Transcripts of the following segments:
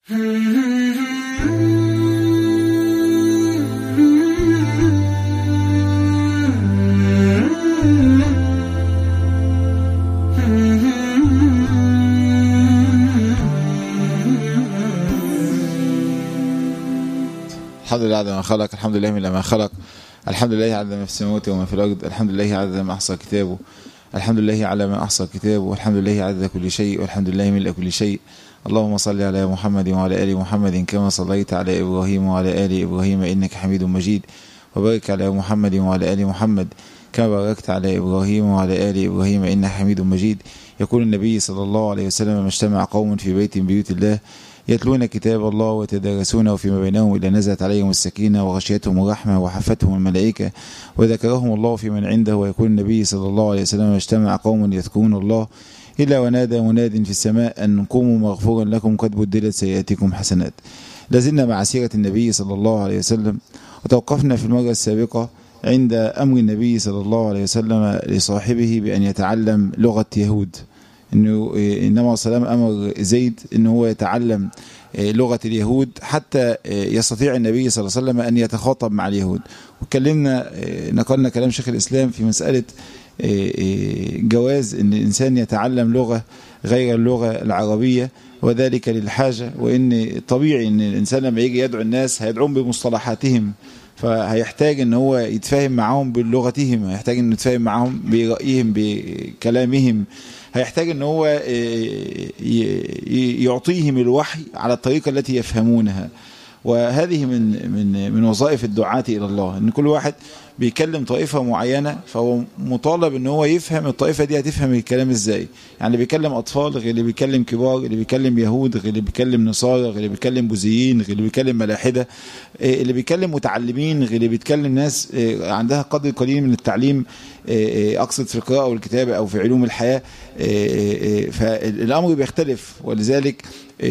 الحمد لله عدد ما خلق الحمد لله من ما خلق الحمد لله عدد ما في السماوات وما في الأرض الحمد لله عدد ما أحصى كتابه الحمد لله على ما أحصى كتابه والحمد لله عدد كل شيء والحمد لله ملء كل شيء اللهم صل على محمد وعلى آل محمد كما صليت على إبراهيم وعلى آل إبراهيم إنك حميد مجيد وبارك على محمد وعلى آل محمد كما باركت على إبراهيم وعلى آل إبراهيم إنك حميد مجيد يقول النبي صلى الله عليه وسلم ما اجتمع قوم في بيت من بيوت الله يتلون كتاب الله ويتدارسونه فيما بينهم إلا نزلت عليهم السكينة وغشيتهم الرحمة وحفتهم الملائكة وذكرهم الله في من عنده ويقول النبي صلى الله عليه وسلم اجتمع قوم يذكرون الله إلا ونادى مناد في السماء أن قوموا مغفورا لكم قد بدلت سيئاتكم حسنات لازلنا مع سيرة النبي صلى الله عليه وسلم وتوقفنا في المرة السابقة عند أمر النبي صلى الله عليه وسلم لصاحبه بأن يتعلم لغة يهود انه انما السلام امر زيد ان هو يتعلم لغه اليهود حتى يستطيع النبي صلى الله عليه وسلم ان يتخاطب مع اليهود وكلمنا نقلنا كلام شيخ الاسلام في مساله جواز ان الانسان يتعلم لغه غير اللغه العربيه وذلك للحاجه وان طبيعي ان الانسان لما يجي يدعو الناس هيدعوهم بمصطلحاتهم فهيحتاج ان هو يتفاهم معاهم بلغتهم هيحتاج انه يتفاهم معاهم برايهم بكلامهم هيحتاج ان هو يعطيهم الوحي على الطريقه التي يفهمونها وهذه من من من وظائف الدعاة الى الله ان كل واحد بيكلم طائفه معينه فهو مطالب ان هو يفهم الطائفه دي هتفهم الكلام ازاي يعني اللي بيكلم اطفال غير اللي بيكلم كبار اللي بيكلم يهود غير اللي بيكلم نصارى غير اللي بيكلم بوذيين غير اللي بيكلم ملاحده اللي بيكلم متعلمين غير اللي بيتكلم ناس عندها قدر قليل من التعليم اقصد في القراءه والكتابه او في علوم الحياه فالامر بيختلف ولذلك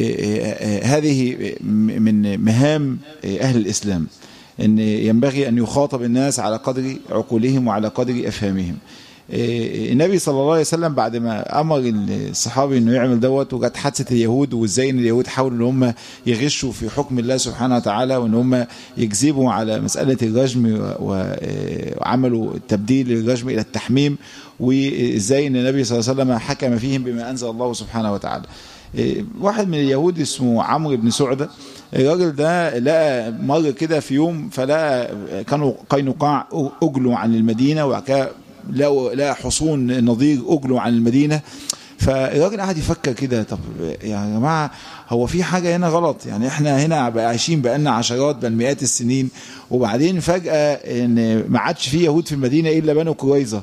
هذه من مهام اهل الاسلام ان ينبغي ان يخاطب الناس على قدر عقولهم وعلى قدر افهامهم النبي صلى الله عليه وسلم بعد ما امر الصحابي انه يعمل دوت وجت حادثه اليهود وازاي ان اليهود حاولوا ان هم يغشوا في حكم الله سبحانه وتعالى وان هم يكذبوا على مساله الرجم وعملوا تبديل الرجم الى التحميم وازاي ان النبي صلى الله عليه وسلم حكم فيهم بما انزل الله سبحانه وتعالى واحد من اليهود اسمه عمرو بن سعده الراجل ده لقى مر كده في يوم فلقى كانوا قينقاع اجلوا عن المدينه وبعد كده لقوا لقى حصون نظير اجلوا عن المدينه فالراجل قعد يفكر كده طب يا جماعه هو في حاجه هنا غلط يعني احنا هنا بقى عايشين بقالنا عشرات بل مئات السنين وبعدين فجاه ان ما عادش في يهود في المدينه الا بنو قريظه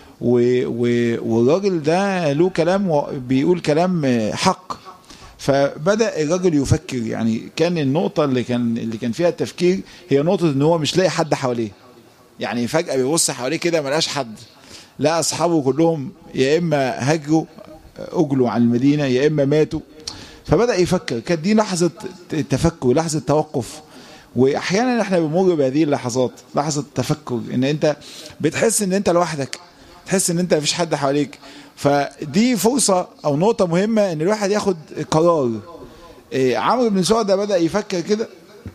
والراجل ده له كلام بيقول كلام حق فبدا الراجل يفكر يعني كان النقطه اللي كان اللي كان فيها التفكير هي نقطه ان هو مش لاقي حد حواليه يعني فجاه بيبص حواليه كده ما لقاش حد لقى اصحابه كلهم يا اما هجروا اجلوا عن المدينه يا اما ماتوا فبدا يفكر كانت دي لحظه تفكر لحظه توقف واحيانا احنا بنمر بهذه اللحظات لحظه تفكر ان انت بتحس ان انت لوحدك تحس ان انت مفيش حد حواليك فدي فرصة او نقطة مهمة ان الواحد ياخد قرار إيه عمرو بن سعدة بدأ يفكر كده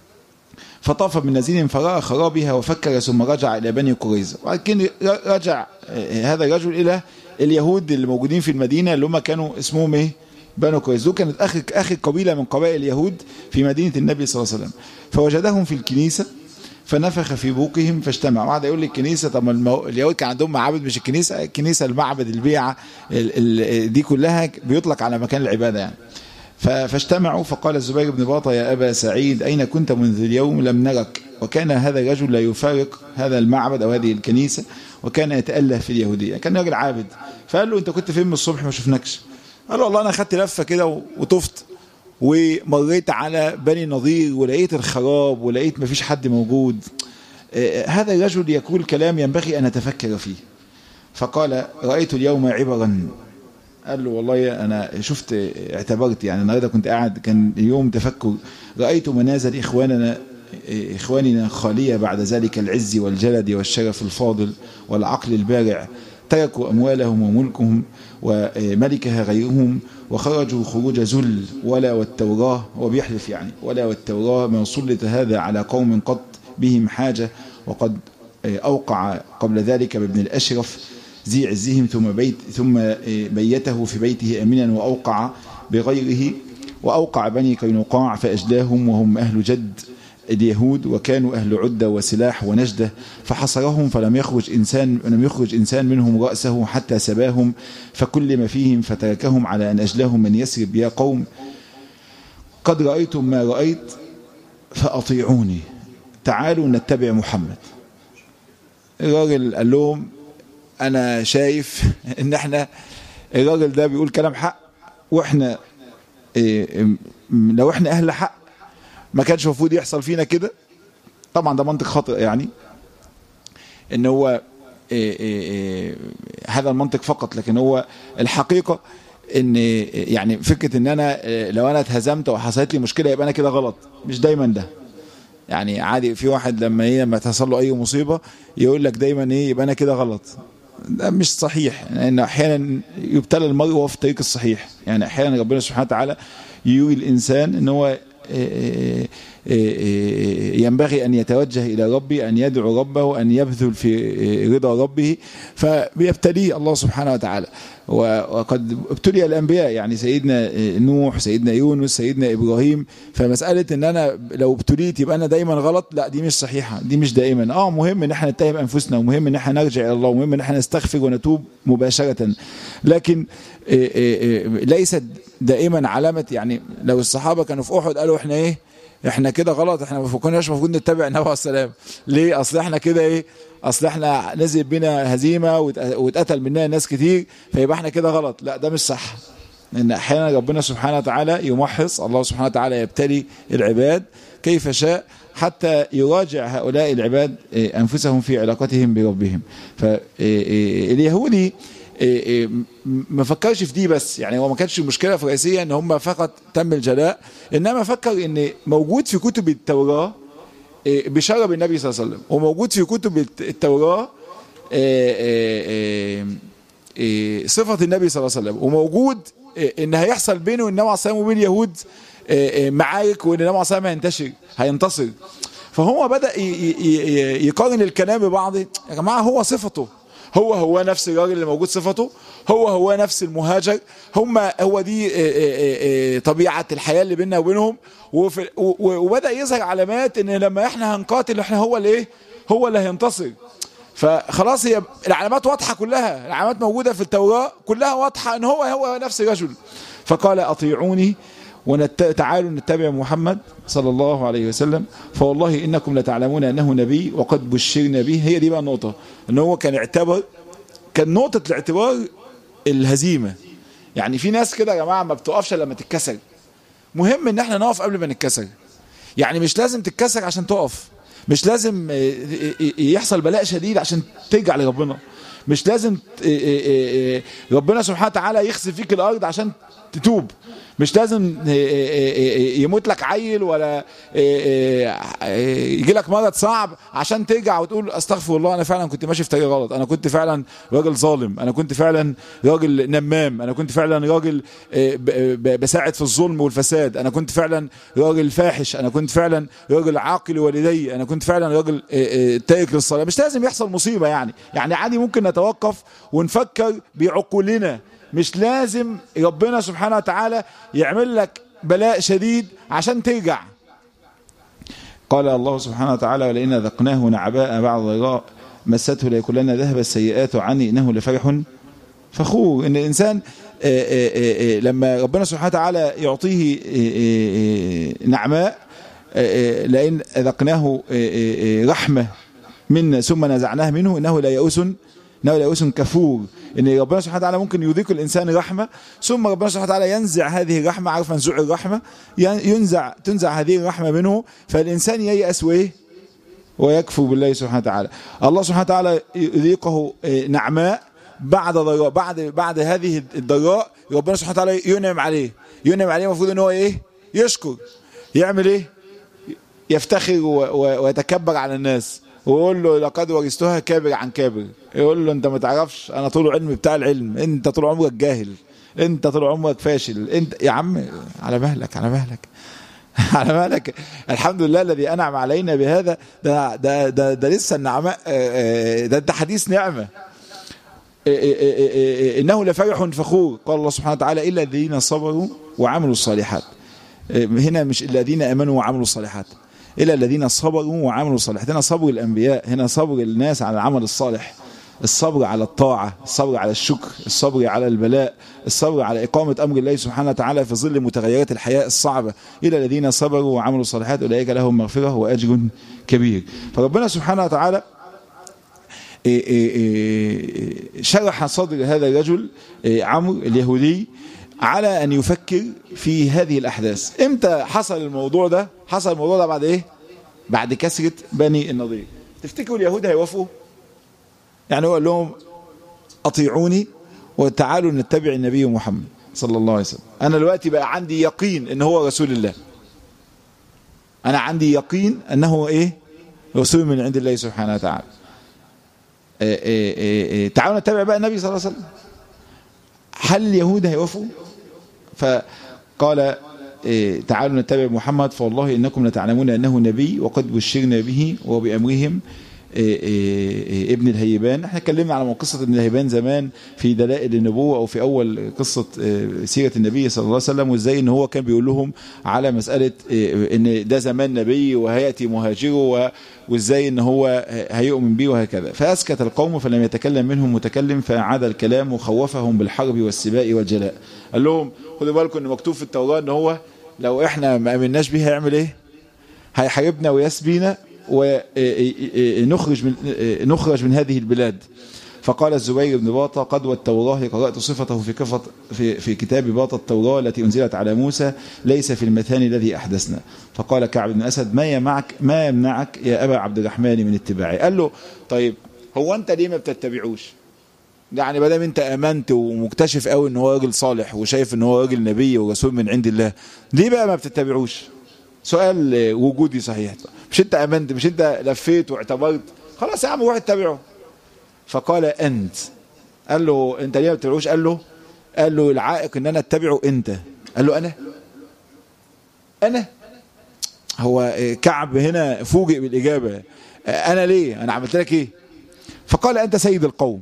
فطاف من نزيل فرأى خرابها وفكر ثم رجع الى بني قريظة ولكن رجع إيه هذا الرجل الى اليهود اللي موجودين في المدينة اللي هم كانوا اسمهم ايه بنو قريظة دول كانت اخر اخر قبيلة من قبائل اليهود في مدينة النبي صلى الله عليه وسلم فوجدهم في الكنيسة فنفخ في بوقهم فاجتمع وقعد يقول للكنيسه طب المو... اليهود كان عندهم معابد مش الكنيسه الكنيسه المعبد البيعه ال... ال... دي كلها بيطلق على مكان العباده يعني ف... فاجتمعوا فقال الزبير بن باطة يا ابا سعيد اين كنت منذ اليوم لم نرك وكان هذا الرجل لا يفارق هذا المعبد او هذه الكنيسه وكان يتاله في اليهوديه كان راجل عابد فقال له انت كنت فين من الصبح ما شفناكش قال له والله انا خدت لفه كده وطفت ومريت على بني نظير ولقيت الخراب ولقيت مفيش حد موجود هذا الرجل يقول كلام ينبغي أن أتفكر فيه فقال رأيت اليوم عبرا قال له والله أنا شفت اعتبرت يعني النهارده كنت قاعد كان اليوم تفكر رأيت منازل إخواننا إخواننا خالية بعد ذلك العز والجلد والشرف الفاضل والعقل البارع تركوا أموالهم وملكهم وملكها غيرهم وخرجوا خروج ذل ولا والتوراة هو بيحلف يعني ولا والتوراة ما سلط هذا على قوم قط بهم حاجة وقد أوقع قبل ذلك بابن الأشرف ذي عزهم ثم بيت ثم بيته في بيته أمنا وأوقع بغيره وأوقع بني قينقاع فأجلاهم وهم أهل جد اليهود وكانوا أهل عدة وسلاح ونجدة فحصرهم فلم يخرج إنسان لم يخرج إنسان منهم رأسه حتى سباهم فكل ما فيهم فتركهم على أن أجلاهم من يسرب يا قوم قد رأيتم ما رأيت فأطيعوني تعالوا نتبع محمد الراجل قال لهم أنا شايف إن احنا الراجل ده بيقول كلام حق واحنا لو احنا أهل حق ما كانش المفروض يحصل فينا كده طبعا ده منطق خاطئ يعني ان هو إيه إيه إيه هذا المنطق فقط لكن هو الحقيقة ان يعني فكرة ان انا لو انا اتهزمت وحصلت لي مشكلة يبقى انا كده غلط مش دايما ده يعني عادي في واحد لما ايه لما تحصل له اي مصيبة يقول لك دايما ايه يبقى انا كده غلط ده مش صحيح لان احيانا يبتلى المرء وهو في الطريق الصحيح يعني احيانا ربنا سبحانه وتعالى يوري الانسان ان هو ينبغي أن يتوجه إلى ربي أن يدعو ربه أن يبذل في رضا ربه فبيبتليه الله سبحانه وتعالى وقد ابتلي الأنبياء يعني سيدنا نوح سيدنا يونس سيدنا إبراهيم فمسألة أن أنا لو ابتليت يبقى أنا دايما غلط لا دي مش صحيحة دي مش دائما آه مهم أن احنا نتهم أنفسنا ومهم أن احنا نرجع إلى الله ومهم أن احنا نستغفر ونتوب مباشرة لكن ليست دائما علامة يعني لو الصحابة كانوا في أحد قالوا احنا ايه احنا كده غلط احنا ما كناش المفروض نتبع النبي عليه السلام ليه اصل احنا كده ايه اصل احنا نزل بينا هزيمه واتقتل مننا ناس كتير فيبقى احنا كده غلط لا ده مش صح لان احيانا ربنا سبحانه وتعالى يمحص الله سبحانه وتعالى يبتلي العباد كيف شاء حتى يراجع هؤلاء العباد انفسهم في علاقتهم بربهم فاليهودي ما فكرش في دي بس يعني هو ما كانش المشكله الرئيسيه ان هم فقط تم الجلاء انما فكر ان موجود في كتب التوراه بشرب النبي صلى الله عليه وسلم وموجود في كتب التوراه صفه النبي صلى الله عليه وسلم وموجود ان هيحصل بينه والنبي عليه الصلاه وبين اليهود معارك وان النبي عليه الصلاه هينتشر هينتصر فهو بدا يقارن الكلام ببعضه يا جماعه هو صفته هو هو نفس الراجل اللي موجود صفته هو هو نفس المهاجر هم هو دي طبيعة الحياة اللي بيننا وبينهم وبدأ يظهر علامات ان لما احنا هنقاتل احنا هو اللي ايه هو اللي هينتصر فخلاص هي العلامات واضحة كلها العلامات موجودة في التوراة كلها واضحة ان هو هو نفس الرجل فقال اطيعوني وتعالوا نتبع محمد صلى الله عليه وسلم فوالله إنكم لتعلمون أنه نبي وقد بشرنا به هي دي بقى النقطة أنه هو كان اعتبر كان نقطة الاعتبار الهزيمة يعني في ناس كده يا جماعة ما بتقفش لما تتكسر مهم ان احنا نقف قبل ما نتكسر يعني مش لازم تتكسر عشان تقف مش لازم يحصل بلاء شديد عشان ترجع لربنا مش لازم ربنا سبحانه وتعالى يخسف فيك الارض عشان تتوب مش لازم يموت لك عيل ولا يجي لك مرض صعب عشان ترجع وتقول استغفر الله انا فعلا كنت ماشي في طريق غلط انا كنت فعلا راجل ظالم انا كنت فعلا راجل نمام انا كنت فعلا راجل بساعد في الظلم والفساد انا كنت فعلا راجل فاحش انا كنت فعلا راجل عاقل والدي انا كنت فعلا راجل تارك للصلاه مش لازم يحصل مصيبه يعني يعني عادي ممكن نتوقف ونفكر بعقولنا مش لازم ربنا سبحانه وتعالى يعمل لك بلاء شديد عشان ترجع قال الله سبحانه وتعالى ولئن ذقناه نعباء بعض ضراء مسته ليكلن ذهب السيئات عني انه لفرح فخور ان الانسان لما ربنا سبحانه وتعالى يعطيه نعماء لئن ذقناه رحمه منا ثم نزعناه منه انه لا يئوس انه لا يئوس كفور ان ربنا سبحانه وتعالى ممكن يذيق الانسان رحمه ثم ربنا سبحانه وتعالى ينزع هذه الرحمه عارف نزوع الرحمه ينزع تنزع هذه الرحمه منه فالانسان ييأس وايه ويكفر بالله سبحانه وتعالى الله سبحانه وتعالى يذيقه نعماء بعد ضراء بعد بعد هذه الضراء ربنا سبحانه وتعالى ينعم عليه ينعم عليه المفروض ان هو ايه يشكر يعمل ايه يفتخر ويتكبر على الناس ويقول له لقد ورثتها كابر عن كابر يقول له انت ما تعرفش انا طول علم بتاع العلم انت طول عمرك جاهل انت طول عمرك فاشل انت يا عم على مهلك على مهلك على مالك الحمد لله الذي انعم علينا بهذا ده ده ده, ده لسه النعماء ده ده حديث نعمه انه لفرح فخور قال الله سبحانه وتعالى الا الذين صبروا وعملوا الصالحات هنا مش الذين امنوا وعملوا الصالحات الا الذين صبروا وعملوا الصالحات هنا صبر الانبياء هنا صبر الناس على العمل الصالح الصبر على الطاعة الصبر على الشكر الصبر على البلاء الصبر على إقامة أمر الله سبحانه وتعالى في ظل متغيرات الحياة الصعبة إلى الذين صبروا وعملوا الصالحات أولئك لهم مغفرة وأجر كبير فربنا سبحانه وتعالى شرح صدر هذا الرجل عمرو اليهودي على أن يفكر في هذه الأحداث إمتى حصل الموضوع ده حصل الموضوع ده بعد إيه بعد كسرة بني النضير تفتكروا اليهود هيوافقوا يعني هو قال لهم اطيعوني وتعالوا نتبع النبي محمد صلى الله عليه وسلم انا دلوقتي بقى عندي يقين ان هو رسول الله انا عندي يقين انه ايه رسول من عند الله سبحانه وتعالى إيه إيه إيه تعالوا نتبع بقى النبي صلى الله عليه وسلم هل اليهود هيوافقوا فقال تعالوا نتبع محمد فوالله انكم لتعلمون انه نبي وقد بشرنا به وبامرهم ابن الهيبان احنا اتكلمنا على قصة ابن الهيبان زمان في دلائل النبوة او في اول قصة سيرة النبي صلى الله عليه وسلم وازاي ان هو كان بيقول لهم على مسألة ان ده زمان نبي وهيأتي مهاجره وازاي ان هو هيؤمن به وهكذا فاسكت القوم فلم يتكلم منهم متكلم فعاد الكلام وخوفهم بالحرب والسباء والجلاء قال لهم خدوا بالكم ان مكتوب في التوراة ان هو لو احنا ما امناش به هيعمل ايه هيحاربنا ويسبينا ونخرج من نخرج من هذه البلاد فقال الزبير بن باطة قد والتوراة قرأت صفته في كفة في, في كتاب باطة التوراة التي أنزلت على موسى ليس في المثاني الذي أحدثنا فقال كعب بن أسد ما يمنعك ما يمنعك يا أبا عبد الرحمن من اتباعي قال له طيب هو أنت ليه ما بتتبعوش يعني ما دام انت امنت ومكتشف قوي ان هو راجل صالح وشايف ان هو راجل نبي ورسول من عند الله ليه بقى ما بتتبعوش سؤال وجودي صحيح مش انت امنت مش انت لفيت واعتبرت خلاص يا عم روح اتبعه فقال انت قال له انت ليه ما بتتبعوش قال له قال له العائق ان انا اتبعه انت قال له انا انا هو كعب هنا فوجئ بالاجابه انا ليه انا عملت لك ايه فقال انت سيد القوم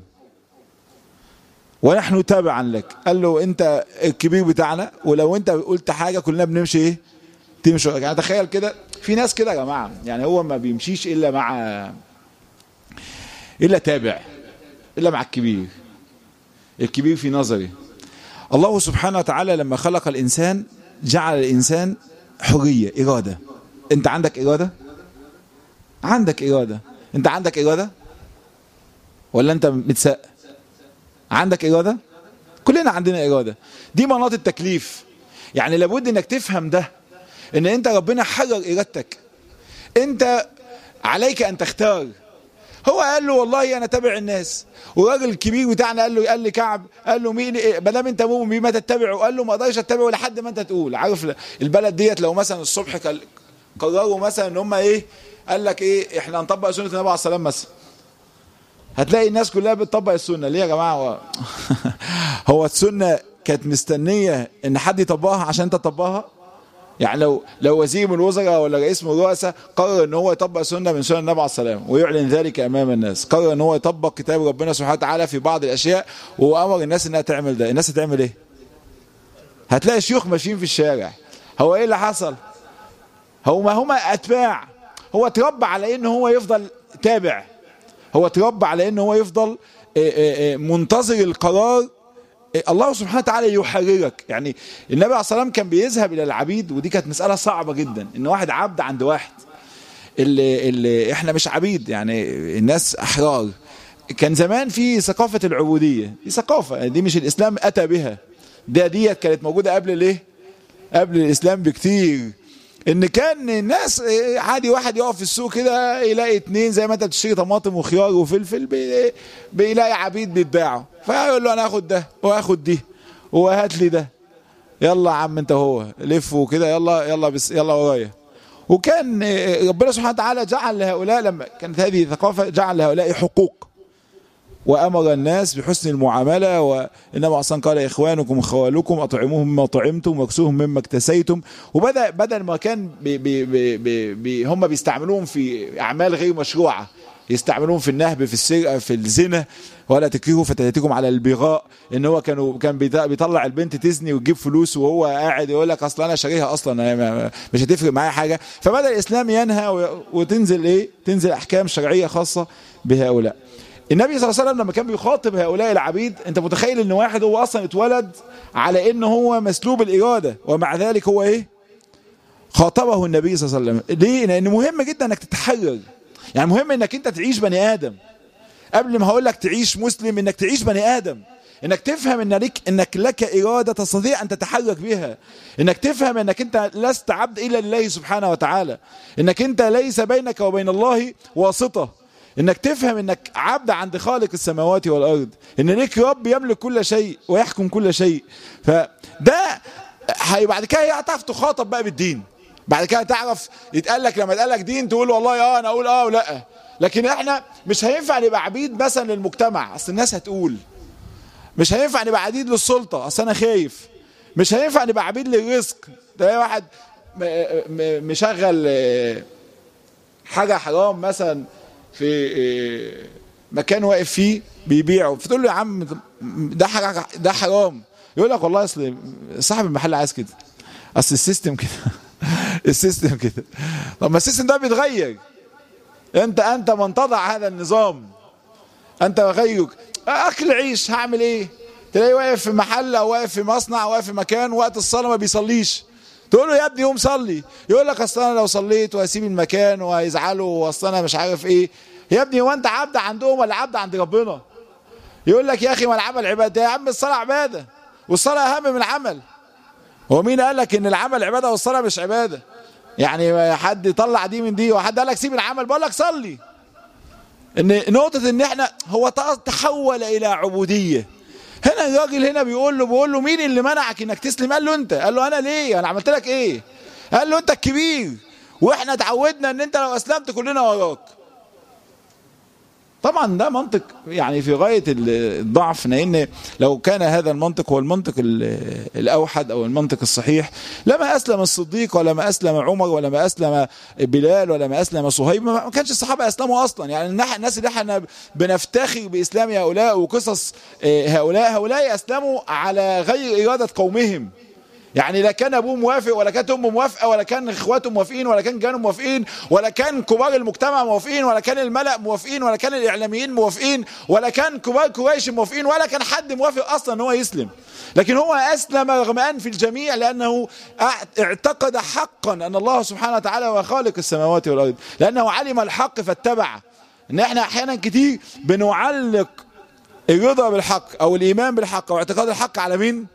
ونحن تابعا لك قال له انت الكبير بتاعنا ولو انت قلت حاجه كلنا بنمشي ايه تمشي يعني تخيل كده في ناس كده يا جماعه يعني هو ما بيمشيش الا مع الا تابع الا مع الكبير الكبير في نظري الله سبحانه وتعالى لما خلق الانسان جعل الانسان حريه اراده انت عندك اراده عندك اراده انت عندك اراده ولا انت متسق عندك اراده كلنا عندنا اراده دي مناط التكليف يعني لابد انك تفهم ده ان انت ربنا حرر ارادتك انت عليك ان تختار هو قال له والله انا تابع الناس والراجل الكبير بتاعنا قال له قال لي كعب قال له مين إيه ما دام انت مؤمن بيه ما تتبعه قال له ما اقدرش اتبعه لحد ما انت تقول عارف البلد ديت لو مثلا الصبح قرروا مثلا ان هم ايه قال لك ايه احنا هنطبق سنه النبي عليه السلام مثلا هتلاقي الناس كلها بتطبق السنه ليه يا جماعه هو, هو السنه كانت مستنيه ان حد يطبقها عشان انت تطبقها يعني لو لو وزير من الوزراء ولا رئيس من الرؤساء قرر ان هو يطبق سنه من سنن النبي عليه السلام ويعلن ذلك امام الناس قرر ان هو يطبق كتاب ربنا سبحانه وتعالى في بعض الاشياء وامر الناس انها تعمل ده الناس هتعمل ايه هتلاقي شيوخ ماشيين في الشارع هو ايه اللي حصل هو ما هما اتباع هو اتربى على ان هو يفضل تابع هو اتربى على ان هو يفضل منتظر القرار الله سبحانه وتعالى يحررك يعني النبي عليه الصلاه والسلام كان بيذهب الى العبيد ودي كانت مساله صعبه جدا ان واحد عبد عند واحد اللي, اللي احنا مش عبيد يعني الناس احرار كان زمان في ثقافه العبوديه دي ثقافه دي مش الاسلام اتى بها ده ديت كانت موجوده قبل الايه قبل الاسلام بكتير ان كان الناس عادي واحد يقف في السوق كده يلاقي اتنين زي ما انت بتشتري طماطم وخيار وفلفل بي بيلاقي عبيد بيتباعوا فيقول له انا هاخد ده وهاخد دي وهات لي ده يلا يا عم انت هو لف وكده يلا يلا بس يلا ورايا وكان ربنا سبحانه وتعالى جعل لهؤلاء لما كانت هذه ثقافة جعل لهؤلاء حقوق وأمر الناس بحسن المعاملة وإنما أصلا قال إخوانكم خوالكم أطعموهم مما طعمتم واكسوهم مما اكتسيتم وبدأ بدل ما كان بي بي بي بي هم بيستعملوهم في أعمال غير مشروعة يستعملوهم في النهب في السرقة في الزنا ولا تكرهوا فتياتكم على البغاء ان هو كانوا كان بيطلع البنت تزني وتجيب فلوس وهو قاعد يقول لك اصل انا شاريها اصلا أنا مش هتفرق معايا حاجه فبدا الاسلام ينهى وتنزل ايه تنزل احكام شرعيه خاصه بهؤلاء النبي صلى الله عليه وسلم لما كان بيخاطب هؤلاء العبيد انت متخيل ان واحد هو اصلا اتولد على ان هو مسلوب الاراده ومع ذلك هو ايه خاطبه النبي صلى الله عليه وسلم ليه لان مهم جدا انك تتحرر يعني مهم انك انت تعيش بني ادم قبل ما هقول لك تعيش مسلم انك تعيش بني ادم انك تفهم ان لك انك لك اراده تستطيع ان تتحرك بها انك تفهم انك انت لست عبد الا لله سبحانه وتعالى انك انت ليس بينك وبين الله واسطه انك تفهم انك عبد عند خالق السماوات والارض ان ليك رب يملك كل شيء ويحكم كل شيء فده هي بعد كده هتعرف تخاطب بقى بالدين بعد كده تعرف يتقال لك لما يتقال لك دين تقول والله اه انا اقول اه ولا لكن احنا مش هينفع نبقى عبيد مثلا للمجتمع اصل الناس هتقول مش هينفع نبقى عبيد للسلطه اصل انا خايف مش هينفع نبقى عبيد للرزق تلاقي واحد مشغل حاجه حرام مثلا في مكان واقف فيه بيبيعه فتقول له يا عم ده حاجه ده حرام يقول لك والله اصل صاحب المحل عايز كده اصل السيستم كده السيستم كده طب ما السيستم ده بيتغير انت انت من تضع هذا النظام انت وغيرك اكل عيش هعمل ايه تلاقيه واقف في محل او واقف في مصنع او واقف في مكان وقت الصلاه ما بيصليش تقول له يا ابني قوم صلي يقول لك اصل انا لو صليت وهسيب المكان وهيزعلوا واصل انا مش عارف ايه يا ابني هو انت عبد عندهم ولا عبد عند ربنا يقول لك يا اخي ما العمل عباده يا عم الصلاه عباده والصلاه اهم من العمل هو مين قال لك ان العمل عباده والصلاه مش عباده يعني حد يطلع دي من دي وحد قال لك سيب العمل بقول لك صلي ان نقطه ان احنا هو تحول الى عبوديه هنا الراجل هنا بيقول له بيقول له مين اللي منعك انك تسلم قال له انت قال له انا ليه انا عملت لك ايه قال له انت الكبير واحنا اتعودنا ان انت لو اسلمت كلنا وراك طبعا ده منطق يعني في غاية الضعف لأن لو كان هذا المنطق هو المنطق الأوحد أو المنطق الصحيح لما أسلم الصديق ولا ما أسلم عمر ولا ما أسلم بلال ولا ما أسلم صهيب ما كانش الصحابة أسلموا أصلا يعني الناس اللي احنا بنفتخر بإسلام هؤلاء وقصص هؤلاء هؤلاء أسلموا على غير إرادة قومهم يعني لا كان ابوه موافق ولا كانت امه موافقه ولا كان اخواته موافقين ولا كان كانوا موافقين ولا كان كبار المجتمع موافقين ولا كان الملأ موافقين ولا كان الاعلاميين موافقين ولا كان كبار قريش موافقين ولا كان حد موافق اصلا ان هو يسلم لكن هو اسلم رغم ان في الجميع لانه اعتقد حقا ان الله سبحانه وتعالى هو خالق السماوات والارض لانه علم الحق فاتبع ان احنا احيانا كتير بنعلق الرضا بالحق او الايمان بالحق او اعتقاد الحق على مين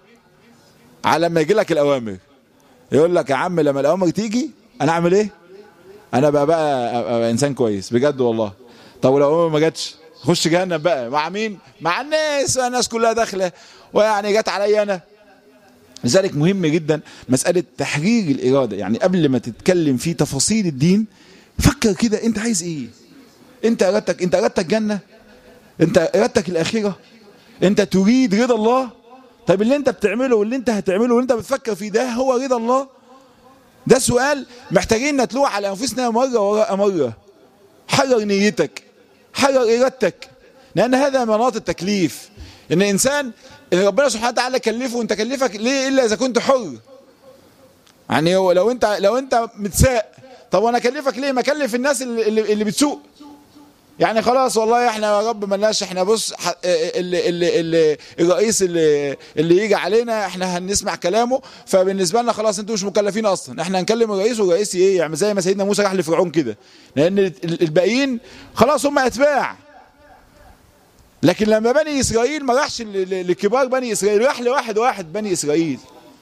على لما يجي لك الاوامر يقول لك يا عم لما الاوامر تيجي انا اعمل ايه انا بقى بقى, أبقى انسان كويس بجد والله طب لو الاوامر ما جاتش خش جهنم بقى مع مين مع الناس الناس كلها داخله ويعني جت عليا انا لذلك مهم جدا مسألة تحرير الإرادة يعني قبل ما تتكلم في تفاصيل الدين فكر كده انت عايز ايه انت ارادتك انت ارادتك جنة انت ارادتك الآخرة انت تريد رضا الله طيب اللي انت بتعمله واللي انت هتعمله واللي انت بتفكر فيه ده هو رضا الله ده سؤال محتاجين نتلوه على انفسنا مرة وراء مرة حرر نيتك حرر ارادتك لان هذا مناط التكليف ان انسان ان ربنا سبحانه وتعالى كلفه وانت كلفك ليه الا اذا كنت حر يعني هو لو انت لو انت متساق طب وانا اكلفك ليه ما اكلف الناس اللي, اللي, اللي بتسوق يعني خلاص والله احنا يا رب ملناش احنا بص اللي اللي اللي الرئيس اللي اللي يجي علينا احنا هنسمع كلامه فبالنسبه لنا خلاص انتوا مش مكلفين اصلا احنا هنكلم الرئيس والرئيس ايه يعني زي ما سيدنا موسى راح لفرعون كده لان الباقيين خلاص هم اتباع لكن لما بني اسرائيل ما راحش لكبار بني اسرائيل راح لواحد واحد بني اسرائيل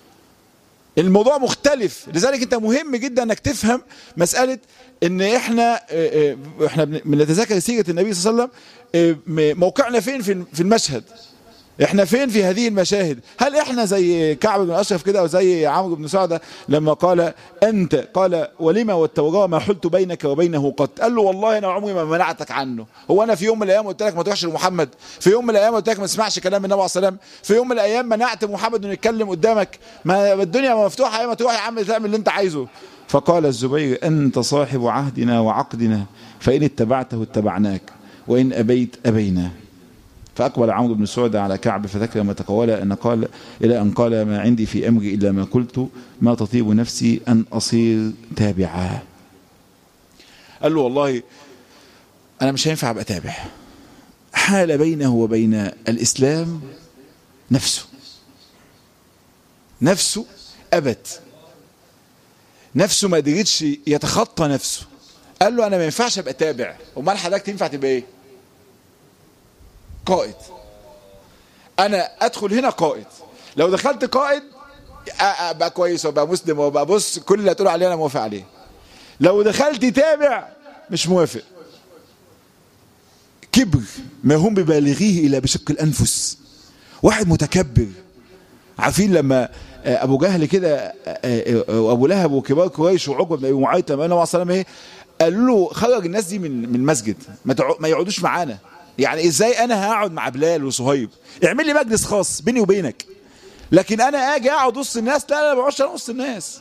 الموضوع مختلف لذلك انت مهم جدا انك تفهم مسألة ان احنا احنا بنتذكر سيرة النبي صلى الله عليه وسلم موقعنا فين في المشهد احنا فين في هذه المشاهد هل احنا زي كعب بن اشرف كده او زي عمرو بن سعده لما قال انت قال ولما والتوراه ما حلت بينك وبينه قط قال له والله انا عمري ما منعتك عنه هو انا في يوم من الايام قلت لك ما تروحش لمحمد في يوم من الايام قلت لك ما تسمعش كلام النبي عليه الصلاه والسلام في يوم من الايام منعت محمد انه يتكلم قدامك ما الدنيا مفتوحه ما تروح يا عم تعمل اللي انت عايزه فقال الزبير انت صاحب عهدنا وعقدنا فان اتبعته اتبعناك وان ابيت ابينا فأقبل عمرو بن سعدة على كعب فذكر ما تقول أن قال إلى أن قال ما عندي في أمري إلا ما قلت ما تطيب نفسي أن أصير تابعا قال له والله أنا مش هينفع أبقى تابع حال بينه وبين الإسلام نفسه نفسه أبت نفسه ما قدرتش يتخطى نفسه قال له أنا ما ينفعش أبقى تابع أمال حضرتك تنفع تبقى إيه قائد انا ادخل هنا قائد لو دخلت قائد ابقى كويس وابقى مسلم وابقى بص كل اللي هتقول عليه انا موافق عليه لو دخلت تابع مش موافق كبر ما هم ببالغيه الا بشق الانفس واحد متكبر عارفين لما ابو جهل كده وابو لهب وكبار قريش وعقبه بن ابي معيط لما النبي صلى الله عليه وسلم قال له خرج الناس دي من من المسجد ما يقعدوش معانا يعني ازاي انا هقعد مع بلال وصهيب اعمل لي مجلس خاص بيني وبينك لكن انا اجي اقعد وسط الناس لا لا ما بقعدش وسط الناس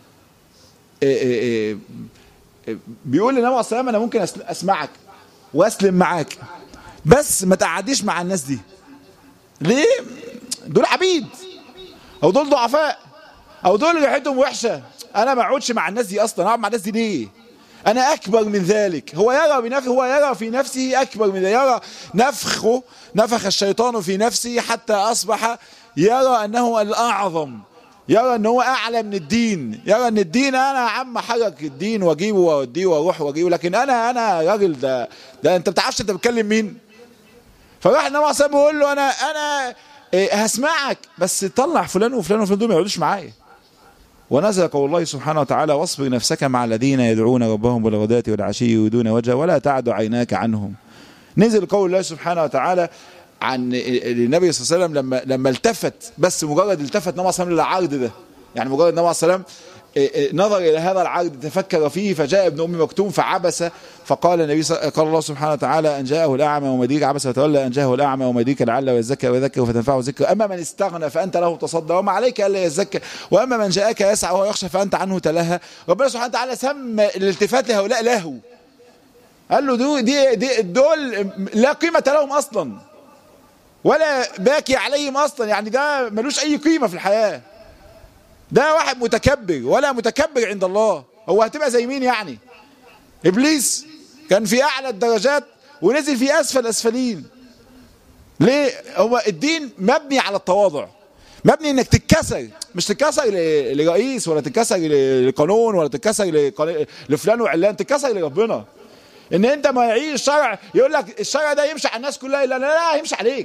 إيه إيه إيه بيقول للنبي عليه الصلاه انا ممكن اسمعك واسلم معاك بس ما تقعديش مع الناس دي ليه دول عبيد او دول ضعفاء او دول ريحتهم وحشه انا ما اقعدش مع الناس دي اصلا اقعد مع الناس دي ليه أنا أكبر من ذلك هو يرى بنفسه هو يرى في نفسه أكبر من ذلك يرى نفخه نفخ الشيطان في نفسه حتى أصبح يرى أنه الأعظم يرى أنه أعلى من الدين يرى أن الدين أنا يا عم حرك الدين وأجيبه وأوديه وأروح وأجيبه لكن أنا أنا راجل ده ده أنت بتعرفش أنت بتكلم مين فراح النبي عليه بيقول له أنا أنا هسمعك بس طلع فلان وفلان وفلان دول ما يقعدوش معايا ونزل قول الله سبحانه وتعالى واصبر نفسك مع الذين يدعون ربهم بالغداة والعشي يريدون وجهه ولا تعد عيناك عنهم نزل قول الله سبحانه وتعالى عن النبي صلى الله عليه وسلم لما لما التفت بس مجرد التفت النبي صلى الله عليه وسلم للعرض ده يعني مجرد النبي صلى الله عليه وسلم نظر الى هذا العرض تفكر فيه فجاء ابن ام مكتوم فعبس فقال النبي صلى قال الله سبحانه وتعالى ان جاءه الاعمى وما يدريك عبس وتولى ان جاءه الاعمى وما يدريك لعله يزكى ويذكر فتنفعه ذكر اما من استغنى فانت له تصدى وما عليك الا يزكى واما من جاءك يسعى وهو يخشى فانت عنه تلهى ربنا سبحانه وتعالى سمى الالتفات لهؤلاء لهو قال له دول دي, دي دول لا قيمه لهم اصلا ولا باكي عليهم اصلا يعني ده ملوش اي قيمه في الحياه ده واحد متكبر ولا متكبر عند الله هو هتبقى زي مين يعني ابليس كان في اعلى الدرجات ونزل في اسفل اسفلين ليه هو الدين مبني على التواضع مبني انك تتكسر مش تتكسر لرئيس ولا تتكسر لقانون ولا تتكسر لفلان وعلان تتكسر لربنا ان انت ما يعيش الشرع يقول لك الشرع ده يمشي على الناس كلها لا لا لا هيمشي عليك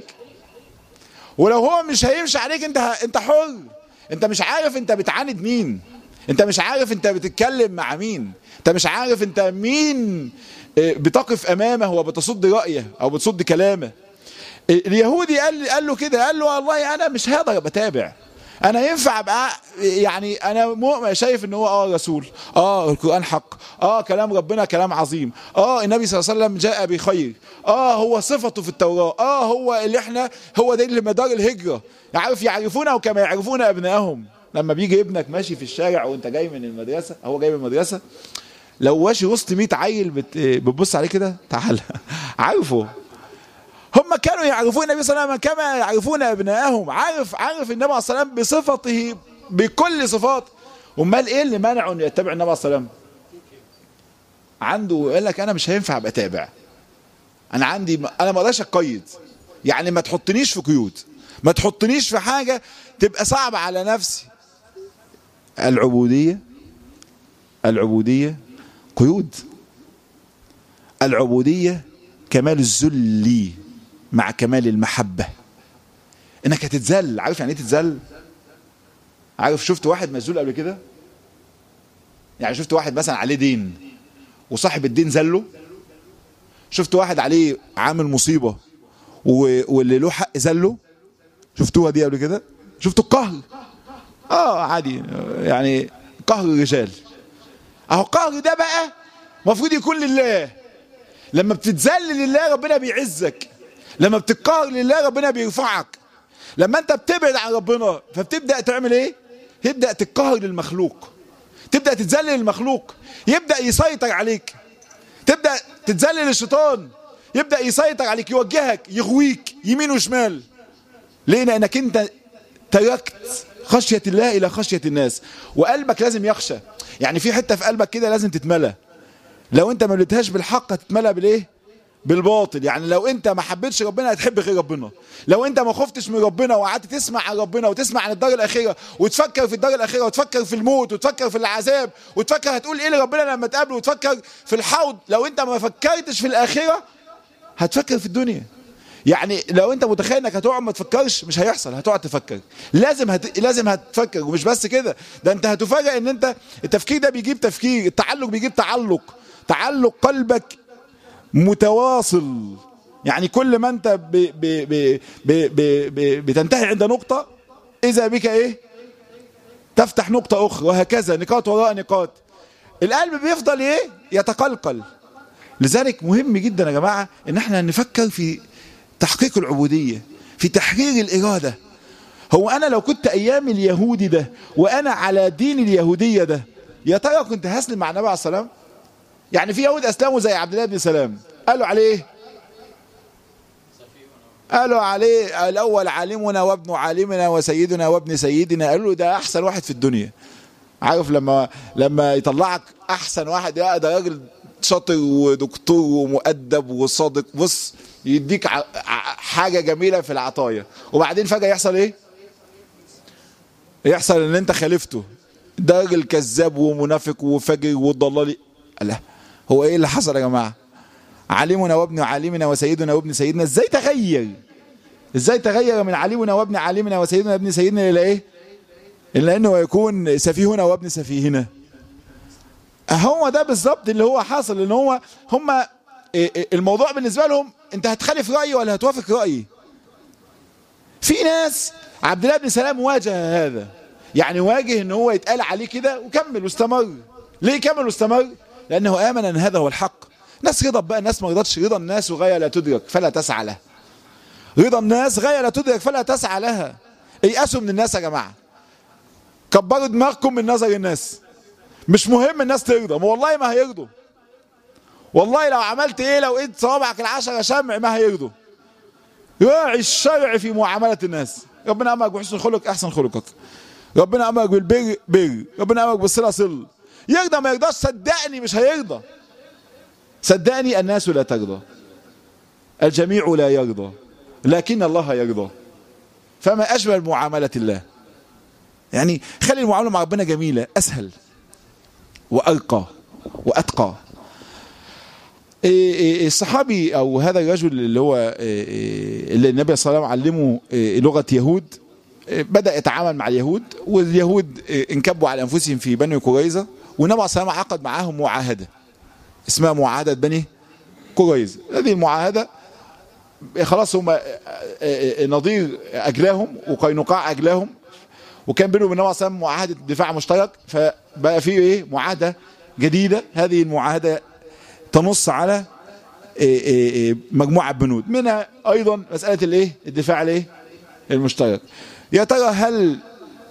ولو هو مش هيمشي عليك انت انت حر انت مش عارف انت بتعاند مين انت مش عارف انت بتتكلم مع مين انت مش عارف انت مين بتقف امامه وبتصد رايه او بتصد كلامه اليهودي قال قال له كده قال له والله انا مش هقدر بتابع انا ينفع ابقى يعني انا مؤمن شايف ان هو اه رسول اه القران حق اه كلام ربنا كلام عظيم اه النبي صلى الله عليه وسلم جاء بخير اه هو صفته في التوراه اه هو اللي احنا هو ده اللي مدار الهجره عارف يعرفونه كما يعرفون ابنائهم لما بيجي ابنك ماشي في الشارع وانت جاي من المدرسه هو جاي من المدرسه لو ماشي وسط 100 عيل بتبص عليه كده تعالى عارفه هم كانوا يعرفون النبي صلى الله عليه وسلم كما يعرفون ابنائهم عارف عارف النبي عليه الصلاه والسلام بصفته بكل صفات امال ايه اللي منعه انه يتبع النبي عليه الصلاه والسلام عنده يقول لك انا مش هينفع ابقى تابع انا عندي انا ما اقدرش اقيد يعني ما تحطنيش في قيود ما تحطنيش في حاجه تبقى صعبه على نفسي العبوديه العبوديه قيود العبوديه كمال الذل مع كمال المحبة انك هتتذل عارف يعني ايه تتذل عارف شفت واحد مذلول قبل كده يعني شفت واحد مثلا عليه دين وصاحب الدين ذله شفت واحد عليه عامل مصيبة واللي له حق ذله شفتوها دي قبل كده شفتوا القهر اه عادي يعني قهر الرجال اهو القهر ده بقى المفروض يكون لله لما بتتذلل لله ربنا بيعزك لما بتتقهر لله ربنا بيرفعك لما انت بتبعد عن ربنا فبتبدا تعمل ايه تبدا تتقهر للمخلوق تبدا تتذلل للمخلوق يبدا يسيطر عليك تبدا تتذلل للشيطان يبدا يسيطر عليك يوجهك يغويك يمين وشمال ليه لانك انت تركت خشيه الله الى خشيه الناس وقلبك لازم يخشى يعني في حته في قلبك كده لازم تتملى لو انت ما مليتهاش بالحق هتتملى بالايه بالباطل يعني لو انت ما حبيتش ربنا هتحب غير ربنا لو انت ما خفتش من ربنا وقعدت تسمع عن ربنا وتسمع عن الدار الاخره وتفكر في الدار الاخره وتفكر في الموت وتفكر في العذاب وتفكر هتقول ايه لربنا لما تقابله وتفكر في الحوض لو انت ما فكرتش في الاخره هتفكر في الدنيا يعني لو انت متخيل انك هتقعد ما تفكرش مش هيحصل هتقعد تفكر لازم هت... لازم هتفكر ومش بس كده ده انت هتفاجئ ان انت التفكير ده بيجيب تفكير التعلق بيجيب تعلق تعلق قلبك متواصل يعني كل ما انت ب... ب... ب... ب... ب... ب... بتنتهي عند نقطة اذا بك ايه تفتح نقطة اخرى وهكذا نقاط وراء نقاط القلب بيفضل ايه يتقلقل لذلك مهم جدا يا جماعة ان احنا نفكر في تحقيق العبودية في تحرير الإرادة هو أنا لو كنت أيام اليهودي ده وأنا على دين اليهودية ده يا ترى كنت هسلم مع النبي عليه السلام يعني في يهود أسلموا زي عبد الله بن سلام قالوا عليه قالوا عليه الأول عالمنا وابن عالمنا وسيدنا وابن سيدنا قالوا له ده أحسن واحد في الدنيا عارف لما لما يطلعك أحسن واحد يا ده راجل شاطر ودكتور ومؤدب وصادق بص يديك حاجة جميلة في العطايا وبعدين فجأة يحصل ايه يحصل ان انت خالفته ده راجل كذاب ومنافق وفجر وضلالي لا هو ايه اللي حصل يا جماعة علمنا وابن عالمنا وسيدنا وابن سيدنا ازاي تغير ازاي تغير من علمنا وابن عالمنا وسيدنا وابن سيدنا الى ايه الا انه يكون سفيهنا وابن سفيهنا هو ده بالظبط اللي هو حاصل ان هو هم الموضوع بالنسبه لهم انت هتخالف رايي ولا هتوافق رايي في ناس عبد الله بن سلام واجه هذا يعني واجه ان هو يتقال عليه كده وكمل واستمر ليه كمل واستمر لانه امن ان هذا هو الحق ناس رضا بقى الناس ما رضتش رضا الناس وغايه لا تدرك فلا تسعى لها رضا الناس غايه لا تدرك فلا تسعى لها ايأسوا من الناس يا جماعه كبروا دماغكم من نظر الناس مش مهم الناس ترضى والله ما هيرضوا والله لو عملت ايه لو ايد صوابعك العشرة شمع ما هيرضوا راعي الشرع في معاملة الناس ربنا امرك بحسن الخلق احسن خلقك ربنا امرك بالبر بر ربنا امرك بالصلة صل يرضى ما يرضاش صدقني مش هيرضى صدقني الناس لا ترضى الجميع لا يرضى لكن الله يرضى فما اشبه معاملة الله يعني خلي المعاملة مع ربنا جميلة اسهل وارقى واتقى الصحابي او هذا الرجل اللي هو اللي النبي صلى الله عليه وسلم علمه لغه يهود بدا يتعامل مع اليهود واليهود انكبوا على انفسهم في بني قريظه والنبي صلى الله عليه وسلم عقد معاهم معاهده اسمها معاهده بني قريظه هذه المعاهده خلاص هم نظير اجلاهم وقينقاع اجلاهم وكان بينهم النبي صلى الله عليه وسلم معاهده دفاع مشترك فبقى في ايه معاهده جديده هذه المعاهده تنص على مجموعة بنود منها أيضا مسألة الايه الدفاع الايه المشترك يا ترى هل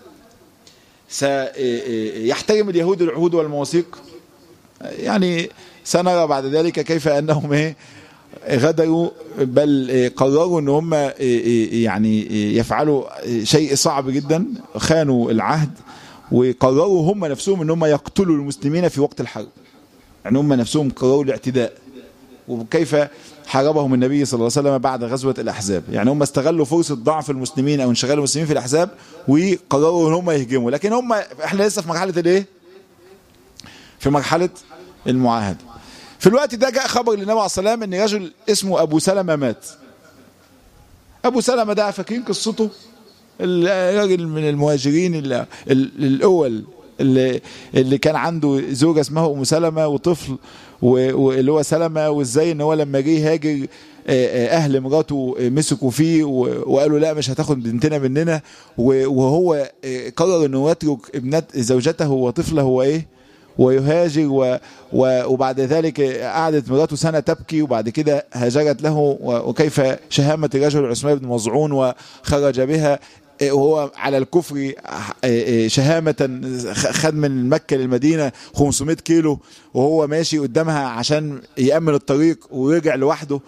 سيحترم اليهود العهود والمواثيق يعني سنرى بعد ذلك كيف أنهم ايه غدروا بل قرروا ان هم يعني يفعلوا شيء صعب جدا خانوا العهد وقرروا هم نفسهم ان هم يقتلوا المسلمين في وقت الحرب يعني هم نفسهم قرروا الاعتداء وكيف حاربهم النبي صلى الله عليه وسلم بعد غزوة الأحزاب يعني هم استغلوا فرصة ضعف المسلمين أو انشغال المسلمين في الأحزاب وقرروا ان هم يهجموا لكن هم احنا لسه في مرحلة الايه في مرحلة المعاهدة في الوقت ده جاء خبر للنبي عليه الصلاة والسلام ان رجل اسمه أبو سلمة مات أبو سلمة ده فاكرين قصته الراجل من المهاجرين الأول اللي, اللي كان عنده زوجة اسمها ام سلمة وطفل واللي هو سلمة وازاي ان هو لما جه يهاجر اهل مراته مسكوا فيه وقالوا لا مش هتاخد بنتنا مننا وهو قرر انه يترك ابنت زوجته وطفله هو ايه ويهاجر و وبعد ذلك قعدت مراته سنة تبكي وبعد كده هاجرت له وكيف شهامة الرجل عثمان بن مظعون وخرج بها وهو على الكفر شهامة خد من مكة للمدينة 500 كيلو وهو ماشي قدامها عشان يأمن الطريق ورجع لوحده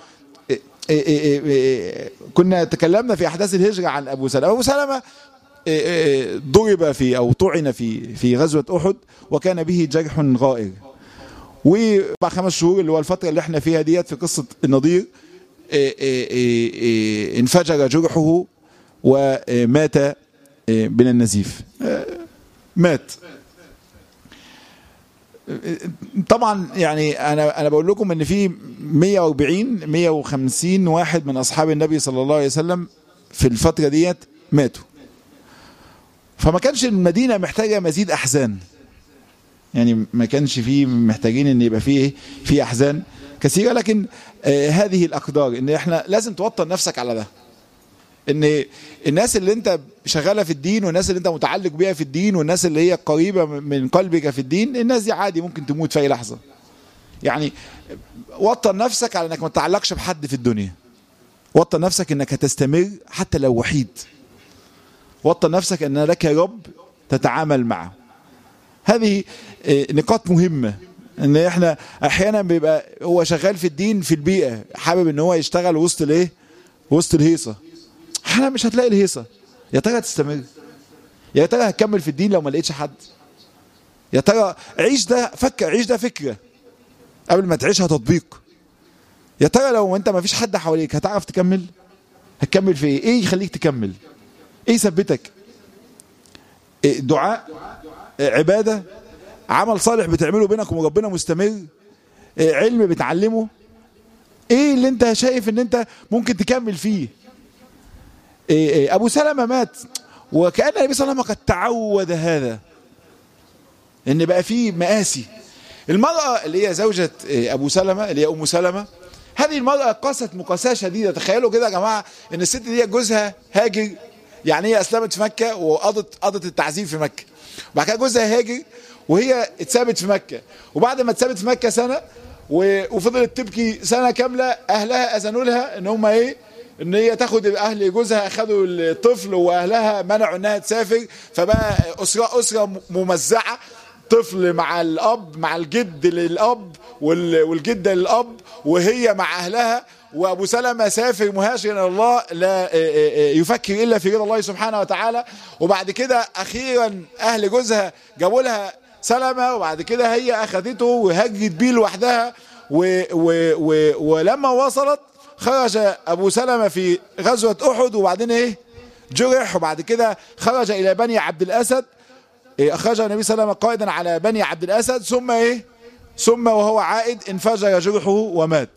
كنا تكلمنا في أحداث الهجرة عن أبو سلمة أبو سلمة ضرب في أو طعن في في غزوة أحد وكان به جرح غائر وبعد خمس شهور اللي هو الفترة اللي احنا فيها ديت في قصة النضير انفجر جرحه ومات من النزيف مات طبعا يعني انا انا بقول لكم ان في 140 150 واحد من اصحاب النبي صلى الله عليه وسلم في الفتره ديت ماتوا فما كانش المدينه محتاجه مزيد احزان يعني ما كانش فيه محتاجين ان يبقى فيه في احزان كثيره لكن آه هذه الاقدار ان احنا لازم توطن نفسك على ده ان الناس اللي انت شغاله في الدين والناس اللي انت متعلق بيها في الدين والناس اللي هي قريبه من قلبك في الدين الناس دي عادي ممكن تموت في اي لحظه يعني وطن نفسك على انك ما تتعلقش بحد في الدنيا وطن نفسك انك هتستمر حتى لو وحيد وطن نفسك ان لك رب تتعامل معه هذه نقاط مهمه ان احنا احيانا بيبقى هو شغال في الدين في البيئه حابب ان هو يشتغل وسط الايه وسط الهيصه احنا مش هتلاقي الهيصه يا ترى هتستمر يا ترى هتكمل في الدين لو ما لقيتش حد يا ترى عيش ده فكر عيش ده فكره قبل ما تعيشها تطبيق يا ترى لو انت ما فيش حد حواليك هتعرف تكمل هتكمل في ايه ايه يخليك تكمل ايه يثبتك إيه دعاء إيه عباده عمل صالح بتعمله بينك وبين ربنا مستمر إيه علم بتعلمه ايه اللي انت شايف ان انت ممكن تكمل فيه إيه إيه ابو سلمة مات وكأن النبي صلى الله عليه وسلم قد تعود هذا ان بقى فيه مآسي المرأة اللي هي زوجة ابو سلمة اللي هي ام سلمة هذه المرأة قاست مقاساة شديدة تخيلوا كده يا جماعة ان الست دي جوزها هاجر يعني هي اسلمت في مكة وقضت قضت التعذيب في مكة وبعد كده جوزها هاجر وهي اتثابت في مكة وبعد ما اتثابت في مكة سنة وفضلت تبكي سنة كاملة اهلها اذنوا لها ان هم ايه ان هي تاخد اهل جوزها اخذوا الطفل واهلها منعوا انها تسافر فبقى اسره اسره ممزعه طفل مع الاب مع الجد للاب والجده للاب وهي مع اهلها وابو سلمة سافر مهاجرا الى الله لا يفكر الا في رضا الله سبحانه وتعالى وبعد كده اخيرا اهل جوزها جابوا لها سلمة وبعد كده هي اخذته وهجت بيه لوحدها و و و ولما وصلت خرج ابو سلمة في غزوة احد وبعدين ايه جرح وبعد كده خرج الى بني عبد الاسد اخرج النبي صلى الله عليه وسلم قائدا على بني عبد الاسد ثم ايه ثم وهو عائد انفجر جرحه ومات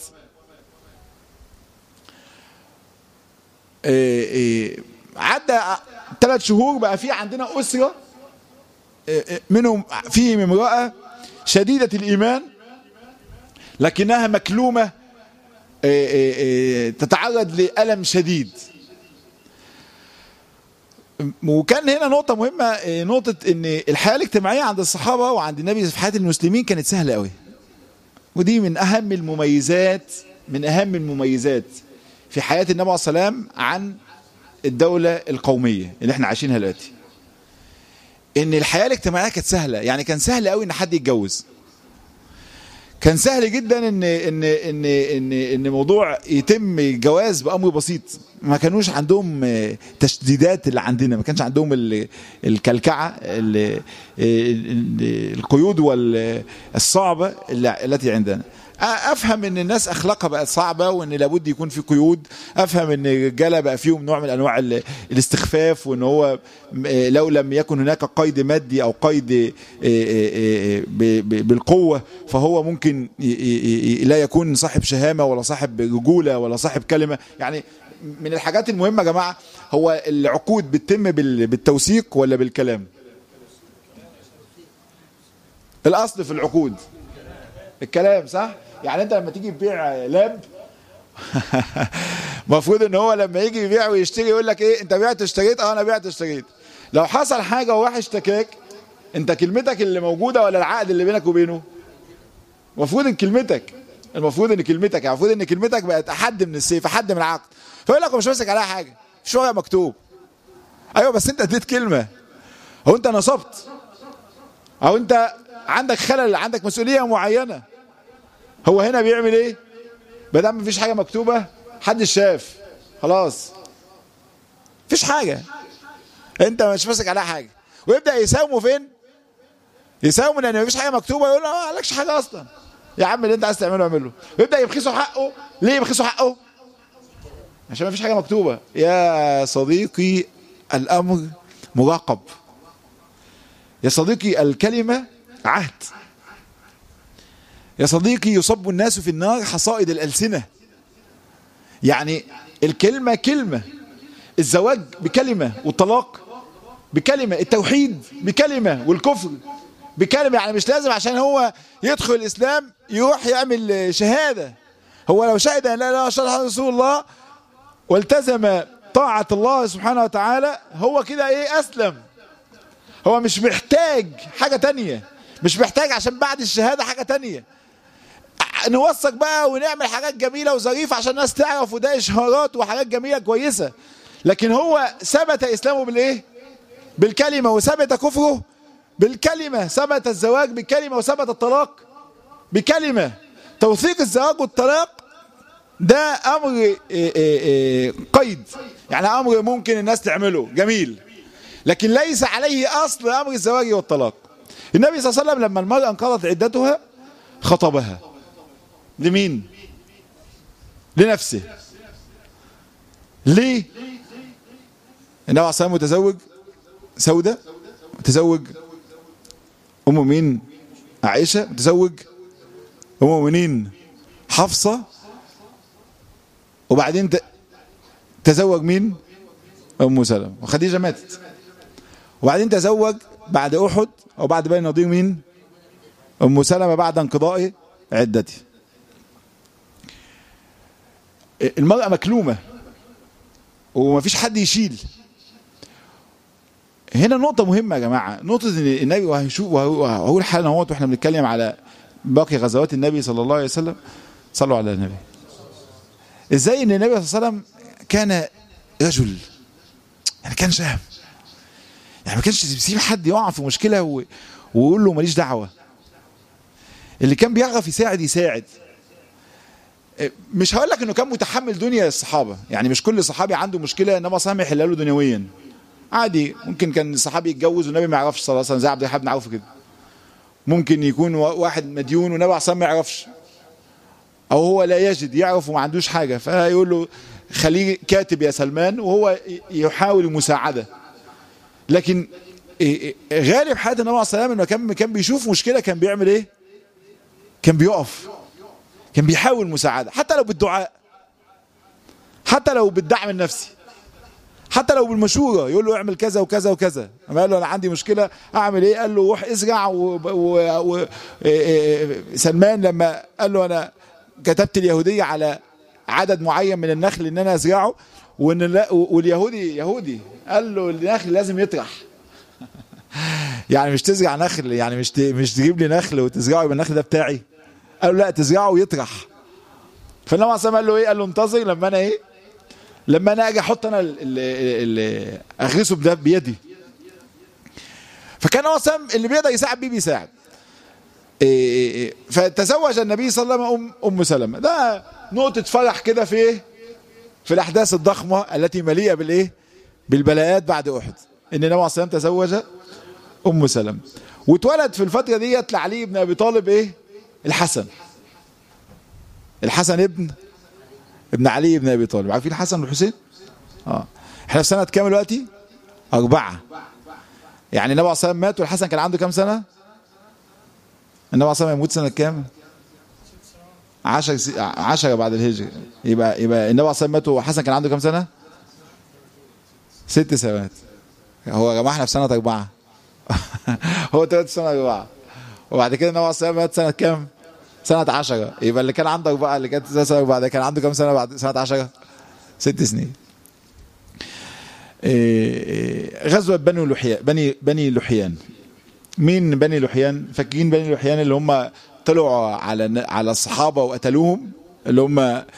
إيه إيه عدى ثلاث شهور بقى في عندنا أسرة إيه منهم فيهم امرأة شديدة الإيمان لكنها مكلومة تتعرض لألم شديد وكان هنا نقطة مهمة نقطة ان الحياة الاجتماعية عند الصحابة وعند النبي في حياة المسلمين كانت سهلة قوي ودي من اهم المميزات من اهم المميزات في حياة النبي عليه السلام عن الدولة القومية اللي احنا عايشينها دلوقتي ان الحياة الاجتماعية كانت سهلة يعني كان سهل قوي ان حد يتجوز كان سهل جدا ان ان ان ان ان موضوع يتم الجواز بامر بسيط ما كانوش عندهم تشديدات اللي عندنا ما كانش عندهم الكلكعه القيود والصعبه التي عندنا افهم ان الناس اخلاقها بقت صعبه وان لابد يكون في قيود افهم ان الرجاله بقى فيهم نوع من انواع الاستخفاف وان هو لو لم يكن هناك قيد مادي او قيد بالقوه فهو ممكن لا يكون صاحب شهامه ولا صاحب رجوله ولا صاحب كلمه يعني من الحاجات المهمه يا جماعه هو العقود بتتم بالتوثيق ولا بالكلام الاصل في العقود الكلام صح يعني انت لما تيجي تبيع لاب المفروض ان هو لما يجي يبيع ويشتري يقول لك ايه انت بعت اشتريت اه انا بعت اشتريت لو حصل حاجه وواحد اشتكاك انت كلمتك اللي موجوده ولا العقد اللي بينك وبينه المفروض ان كلمتك المفروض ان كلمتك يعني المفروض ان كلمتك بقت احد من السيف احد من العقد فيقول لك هو مش ماسك عليها حاجه مش ورقه مكتوب ايوه بس انت اديت كلمه هو انت نصبت او انت عندك خلل عندك مسؤوليه معينه هو هنا بيعمل ايه ما دام مفيش حاجه مكتوبه حدش شاف خلاص مفيش حاجه انت مش ماسك عليها حاجه ويبدا يساومه فين يساومه لان مفيش حاجه مكتوبه يقول له ما عليكش حاجه اصلا يا عم اللي انت عايز تعمله اعمله ويبدا يبخسوا حقه ليه يبخسوا حقه عشان مفيش حاجه مكتوبه يا صديقي الامر مراقب يا صديقي الكلمه عهد يا صديقي يصب الناس في النار حصائد الألسنة يعني الكلمة كلمة الزواج بكلمة والطلاق بكلمة التوحيد بكلمة والكفر بكلمة يعني مش لازم عشان هو يدخل الإسلام يروح يعمل شهادة هو لو شهد أن لا إله إلا الله رسول الله والتزم طاعة الله سبحانه وتعالى هو كده إيه أسلم هو مش محتاج حاجة تانية مش محتاج عشان بعد الشهادة حاجة تانية نوثق بقى ونعمل حاجات جميلة وظريفة عشان الناس تعرف وده إشهارات وحاجات جميلة كويسة لكن هو ثبت إسلامه بالإيه؟ بالكلمة وثبت كفره بالكلمة ثبت الزواج بالكلمة وثبت الطلاق بكلمة توثيق الزواج والطلاق ده أمر إيه إيه إيه قيد يعني أمر ممكن الناس تعمله جميل لكن ليس عليه أصل أمر الزواج والطلاق النبي صلى الله عليه وسلم لما المرأة انقضت عدتها خطبها لمين لنفسه ليه النبي عليه الصلاه متزوج سودة متزوج ام مين عائشه متزوج ام المؤمنين حفصه وبعدين تزوج مين ام سلمة وخديجه ماتت وبعدين تزوج بعد احد او بعد بني النضير مين ام سلمة بعد انقضاء عدته المرأة مكلومة ومفيش حد يشيل هنا نقطة مهمة يا جماعة نقطة ان النبي وهيشوف وهقول حالا اهوت واحنا بنتكلم على باقي غزوات النبي صلى الله عليه وسلم صلوا على النبي ازاي ان النبي صلى الله عليه وسلم كان رجل يعني كان شهم يعني ما كانش بيسيب حد يقع في مشكلة و... ويقول له ماليش دعوة اللي كان بيعرف يساعد يساعد مش هقول لك انه كان متحمل دنيا الصحابه يعني مش كل صحابي عنده مشكله انما صاحب يحلها له دنيويا عادي ممكن كان الصحابي يتجوز والنبي ما يعرفش صلى الله عليه وسلم زي عبد الرحمن بن عوف كده ممكن يكون واحد مديون والنبي عليه الصلاه ما يعرفش او هو لا يجد يعرف وما عندوش حاجه فيقول له خليه كاتب يا سلمان وهو يحاول المساعده لكن غالب حياه النبي عليه الصلاه انه كان كان بيشوف مشكله كان بيعمل ايه؟ كان بيقف كان بيحاول مساعدة حتى لو بالدعاء حتى لو بالدعم النفسي حتى لو بالمشورة يقول له اعمل كذا وكذا وكذا اما قال له انا عندي مشكلة اعمل ايه قال له روح ازرع و... و... و... سلمان لما قال له انا كتبت اليهودية على عدد معين من النخل ان انا ازرعه وان لا واليهودي يهودي قال له النخل لازم يطرح يعني مش تزرع نخل يعني مش ت... مش تجيب لي نخل وتزرعه يبقى النخل ده بتاعي قال له لا تزرعه ويطرح فالنبي عليه قال له ايه قال له انتظر لما انا ايه لما انا اجي احط انا ال ال ال اغرسه بده بيدي فكان هو سام اللي بيقدر يساعد بيه بيساعد إيه فتزوج النبي صلى الله عليه وسلم ام سلمة ده نقطة فرح كده في ايه في الاحداث الضخمة التي مليئة بالايه بالبلاءات بعد احد ان النبي عليه الصلاه تزوج ام سلمة واتولد في الفترة ديت لعلي بن ابي طالب ايه الحسن الحسن ابن ابن علي بن ابي طالب عارفين الحسن والحسين اه احنا في سنه كام دلوقتي اربعه يعني النبي عليه الصلاه مات والحسن كان عنده كام سنه النبي عليه الصلاه يموت سنه كام 10 س... 10 بعد الهجره يبقى يبقى النبي عليه الصلاه مات والحسن كان عنده كام سنه ست سنوات هو يا جماعه احنا في سنه اربعه هو ثلاث سنه اربعه وبعد كده النبي عليه مات سنة كام؟ سنة 10 يبقى اللي كان عندك بقى اللي كانت تسع سنة بعد كان عنده كام سنة بعد سنة 10 ست سنين غزوة بني لحيان بني بني لحيان مين بني لحيان فاكرين بني لحيان اللي هم طلعوا على على الصحابة وقتلوهم اللي هم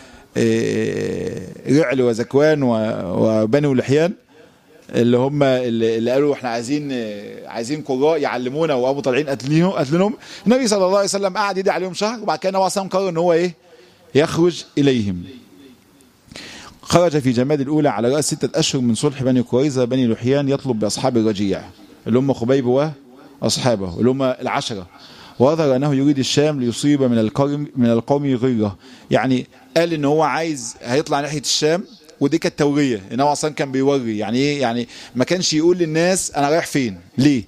رعل وزكوان وبني لحيان اللي هم اللي قالوا احنا عايزين عايزين قراء يعلمونا وابو طالعين قاتلينهم قاتلينهم النبي صلى الله عليه وسلم قعد يدعي عليهم شهر وبعد كده النبي صلى قرر ان هو ايه يخرج اليهم خرج في جماد الاولى على راس ستة اشهر من صلح بني قريظه بني لحيان يطلب باصحاب الرجيع اللي هم خبيب واصحابه اللي هم العشره وظهر انه يريد الشام ليصيب من القوم من القوم غيره يعني قال ان هو عايز هيطلع ناحيه الشام ودي كانت توريه ان هو اصلا كان بيوري يعني ايه يعني ما كانش يقول للناس انا رايح فين ليه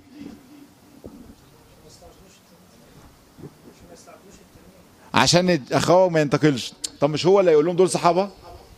عشان اخوه ما ينتقلش طب مش هو اللي يقول لهم دول صحابه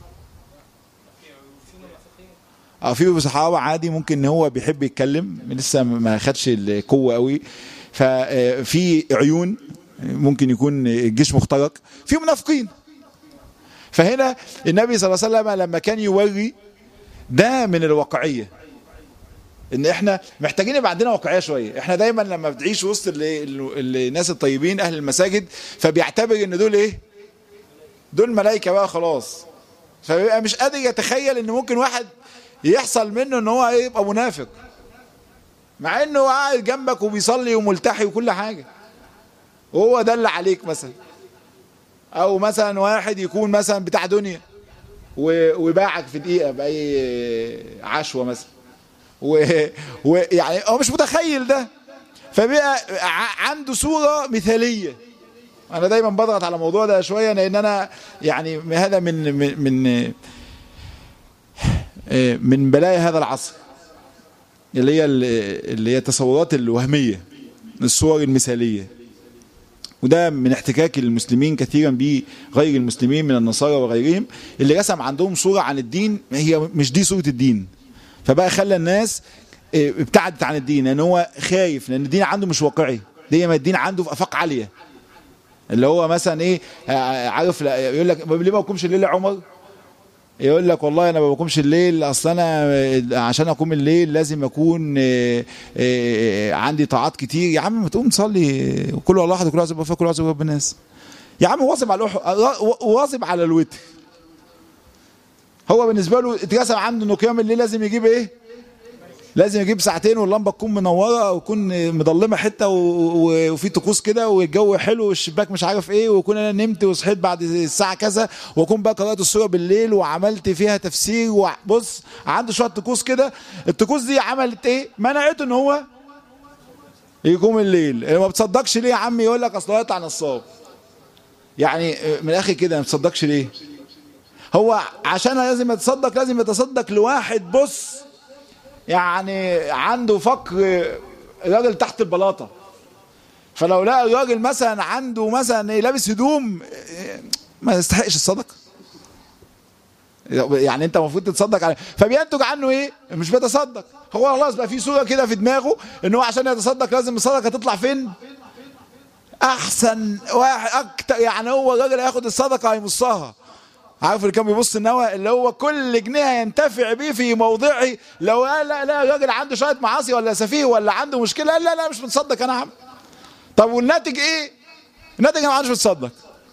اه في صحابه عادي ممكن ان هو بيحب يتكلم لسه ما خدش القوه قوي ففي عيون ممكن يكون الجيش مخترق في منافقين فهنا النبي صلى الله عليه وسلم لما كان يوري ده من الواقعيه ان احنا محتاجين يبقى عندنا واقعيه شويه احنا دايما لما بتعيش وسط الناس الطيبين اهل المساجد فبيعتبر ان دول ايه دول ملائكه بقى خلاص فبيبقى مش قادر يتخيل ان ممكن واحد يحصل منه ان هو يبقى منافق مع انه قاعد جنبك وبيصلي وملتحي وكل حاجه وهو ده اللي عليك مثلا او مثلا واحد يكون مثلا بتاع دنيا ويباعك في دقيقه باي عشوه مثلا ويعني هو مش متخيل ده فبقى عنده صوره مثاليه انا دايما بضغط على الموضوع ده شويه لان انا يعني هذا من من من, من بلايا هذا العصر اللي هي اللي هي التصورات الوهميه الصور المثاليه وده من احتكاك المسلمين كثيرا بغير المسلمين من النصارى وغيرهم اللي رسم عندهم صورة عن الدين هي مش دي صورة الدين فبقى خلى الناس ابتعدت عن الدين لان هو خايف لان الدين عنده مش واقعي دي ما الدين عنده في افاق عاليه اللي هو مثلا ايه عارف يقول لك ليه ما بقومش الليل يا عمر يقول لك والله انا ما بقومش الليل اصل انا عشان اقوم الليل لازم اكون عندي طاعات كتير يا عم ما تقوم تصلي كل والله احد كل عزب وفاء كل عزب رب الناس يا عم واظب على واظب على الوتر هو بالنسبه له اترسم عنده انه قيام الليل لازم يجيب ايه لازم يجيب ساعتين واللمبه تكون منوره ويكون مضلمه حته وفي طقوس كده والجو حلو والشباك مش عارف ايه ويكون انا نمت وصحيت بعد الساعه كذا واكون بقى قرات السوره بالليل وعملت فيها تفسير وبص عنده شويه طقوس كده الطقوس دي عملت ايه منعته ان هو يقوم الليل ما بتصدقش ليه يا عم يقول لك اصل هيطلع نصاب يعني من الاخر كده ما بتصدقش ليه هو عشان لازم يتصدق لازم يتصدق لواحد بص يعني عنده فقر راجل تحت البلاطه فلو لقى الراجل مثلا عنده مثلا لابس هدوم ما يستحقش الصدقه يعني انت المفروض تتصدق عليه فبينتج عنه ايه مش بيتصدق هو خلاص بقى في صوره كده في دماغه ان هو عشان يتصدق لازم الصدقه تطلع فين احسن واحد اكتر يعني هو الراجل هياخد الصدقه هيمصها عارف اللي كان بيبص النوى اللي هو كل جنيه ينتفع بيه في موضعه لو قال لا لا الراجل عنده شويه معاصي ولا سفيه ولا عنده مشكله لا لا مش متصدق انا عم طب والناتج ايه؟ الناتج ما عادش متصدق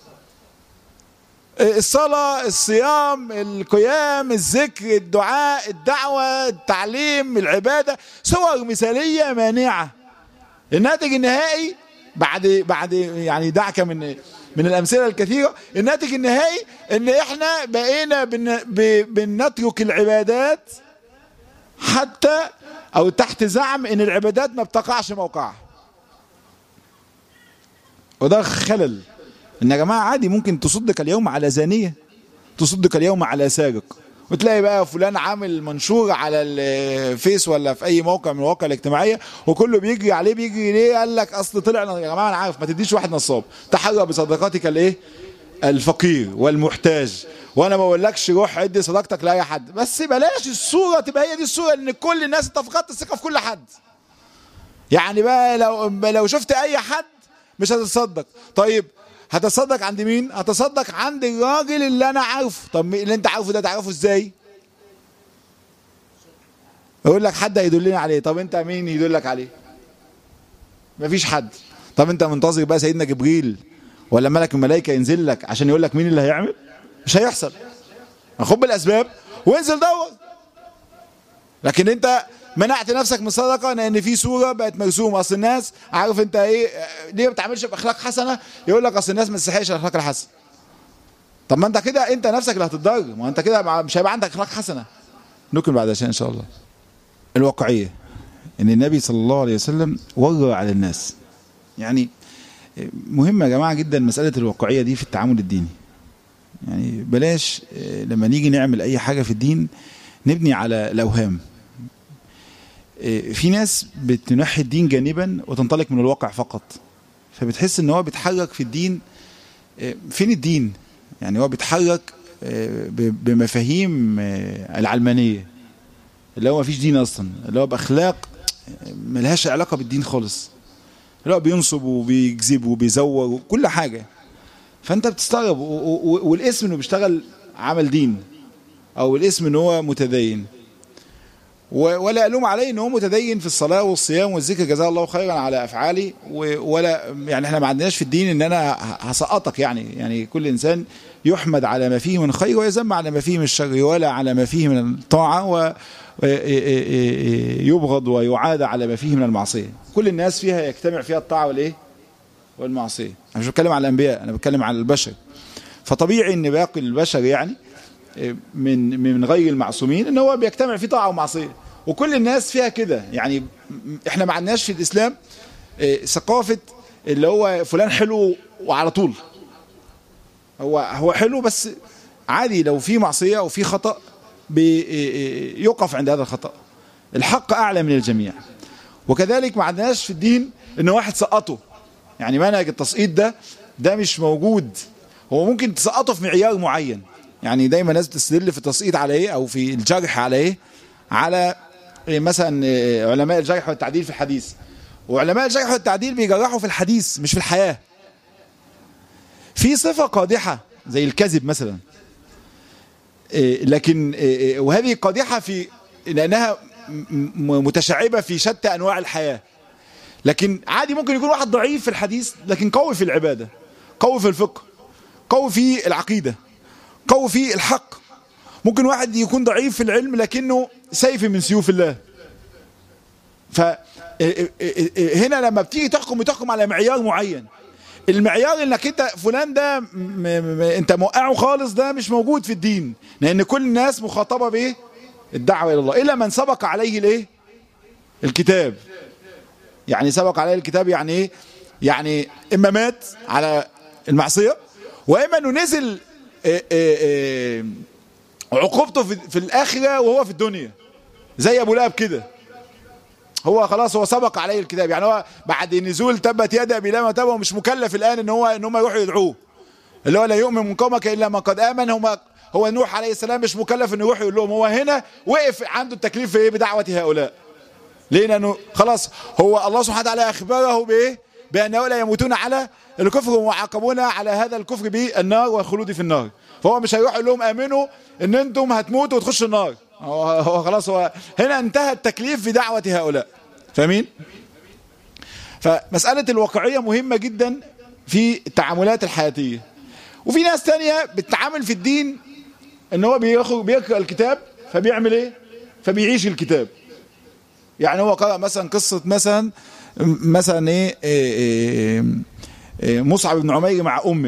الصلاة الصيام القيام الذكر الدعاء الدعوة التعليم العبادة صور مثالية مانعة الناتج النهائي بعد بعد يعني دعكة من من الأمثلة الكثيرة الناتج النهائي ان احنا بقينا بن بنترك العبادات حتى او تحت زعم ان العبادات ما بتقعش موقعها وده خلل ان يا جماعه عادي ممكن تصدق اليوم على زانيه تصدق اليوم على سارق وتلاقي بقى فلان عامل منشور على الفيس ولا في اي موقع من المواقع الاجتماعيه وكله بيجري عليه بيجري ليه قال لك اصل طلع يا جماعه انا عارف ما تديش واحد نصاب تحرى بصدقاتك الايه الفقير والمحتاج وانا ما بقولكش روح ادي صداقتك لاي حد بس بلاش الصوره تبقى هي دي الصوره ان كل الناس اتفقت الثقه في كل حد يعني بقى لو لو شفت اي حد مش هتتصدق طيب هتصدق عند مين هتصدق عند الراجل اللي انا عارفه طب اللي انت عارفه ده تعرفه ازاي يقول لك حد هيدلني عليه طب انت مين يدلك عليه مفيش حد طب انت منتظر بقى سيدنا جبريل ولا ملك الملائكه ينزل لك عشان يقول لك مين اللي هيعمل مش هيحصل خد بالاسباب وانزل دور لكن انت منعت نفسك من الصدقه لان في صوره بقت مرسومه اصل الناس عارف انت ايه ليه ما بتعملش باخلاق حسنه يقول لك اصل الناس ما تستحقش الاخلاق الحسنه طب ما انت كده انت نفسك اللي هتتضرر ما انت كده مش هيبقى عندك اخلاق حسنه نكمل بعد عشان ان شاء الله الواقعيه ان النبي صلى الله عليه وسلم ورى على الناس يعني مهمة يا جماعة جدا مسألة الواقعية دي في التعامل الديني يعني بلاش لما نيجي نعمل أي حاجة في الدين نبني على الأوهام في ناس بتنحي الدين جانبا وتنطلق من الواقع فقط فبتحس ان هو بيتحرك في الدين فين الدين يعني هو بيتحرك بمفاهيم العلمانية اللي هو مفيش دين اصلا اللي هو باخلاق ملهاش علاقة بالدين خالص اللي هو بينصب وبيكذب وبيزور وكل حاجة فانت بتستغرب والاسم انه بيشتغل عمل دين او الاسم ان هو متدين ولا الوم عليه ان هو متدين في الصلاه والصيام والذكر جزاه الله خيرا على افعالي ولا يعني احنا ما عندناش في الدين ان انا هسقطك يعني يعني كل انسان يحمد على ما فيه من خير ويذم على ما فيه من الشر ولا على ما فيه من الطاعه ويبغض ويعاد على ما فيه من المعصيه كل الناس فيها يجتمع فيها الطاعه والايه والمعصيه انا مش بتكلم على الانبياء انا بتكلم على البشر فطبيعي ان باقي البشر يعني من من غير المعصومين ان هو بيجتمع فيه طاعه ومعصيه وكل الناس فيها كده يعني احنا ما عندناش في الاسلام ثقافه اللي هو فلان حلو وعلى طول هو هو حلو بس عادي لو في معصيه او في خطا بيقف عند هذا الخطا الحق اعلى من الجميع وكذلك ما عندناش في الدين ان واحد سقطه يعني منهج التسقيط ده ده مش موجود هو ممكن تسقطه في معيار معين يعني دايما الناس بتستدل في التسقيط على ايه او في الجرح على ايه على مثلا علماء الجرح والتعديل في الحديث وعلماء الجرح والتعديل بيجرحوا في الحديث مش في الحياة في صفة قادحة زي الكذب مثلا لكن وهذه قادحة في لأنها متشعبة في شتى أنواع الحياة لكن عادي ممكن يكون واحد ضعيف في الحديث لكن قوي في العبادة قوي في الفقه قوي في العقيدة قوي في الحق ممكن واحد يكون ضعيف في العلم لكنه سيف من سيوف الله فهنا لما بتيجي تحكم بتحكم على معيار معين المعيار انك انت فلان ده م م انت موقعه خالص ده مش موجود في الدين لان كل الناس مخاطبه بايه الدعوه الى الله الا من سبق عليه الايه الكتاب يعني سبق عليه الكتاب يعني ايه يعني اما مات على المعصيه واما انه نزل إيه إيه إيه عقوبته في, في الاخره وهو في الدنيا زي ابو لهب كده هو خلاص هو سبق عليه الكتاب يعني هو بعد نزول تبت يد ابي لهب وتب هو مش مكلف الان ان هو ان هم يروحوا يدعوه اللي هو لا يؤمن من قومك الا من قد امن هم هو نوح عليه السلام مش مكلف انه يروح يقول لهم هو هنا وقف عنده التكليف في ايه بدعوه هؤلاء ليه لانه خلاص هو الله سبحانه وتعالى اخبره بايه بان هؤلاء يموتون على الكفر ويعاقبون على هذا الكفر بالنار والخلود في النار فهو مش هيروح يقول لهم امنوا ان انتم هتموتوا وتخشوا النار هو, هو خلاص هو هنا انتهى التكليف في دعوه هؤلاء فاهمين فمساله الواقعيه مهمه جدا في التعاملات الحياتيه وفي ناس تانية بتتعامل في الدين ان هو بياخد بيقرا الكتاب فبيعمل ايه فبيعيش الكتاب يعني هو قرأ مثلا قصة مثلا مثلا ايه, إيه, إيه, إيه مصعب بن عمير مع امه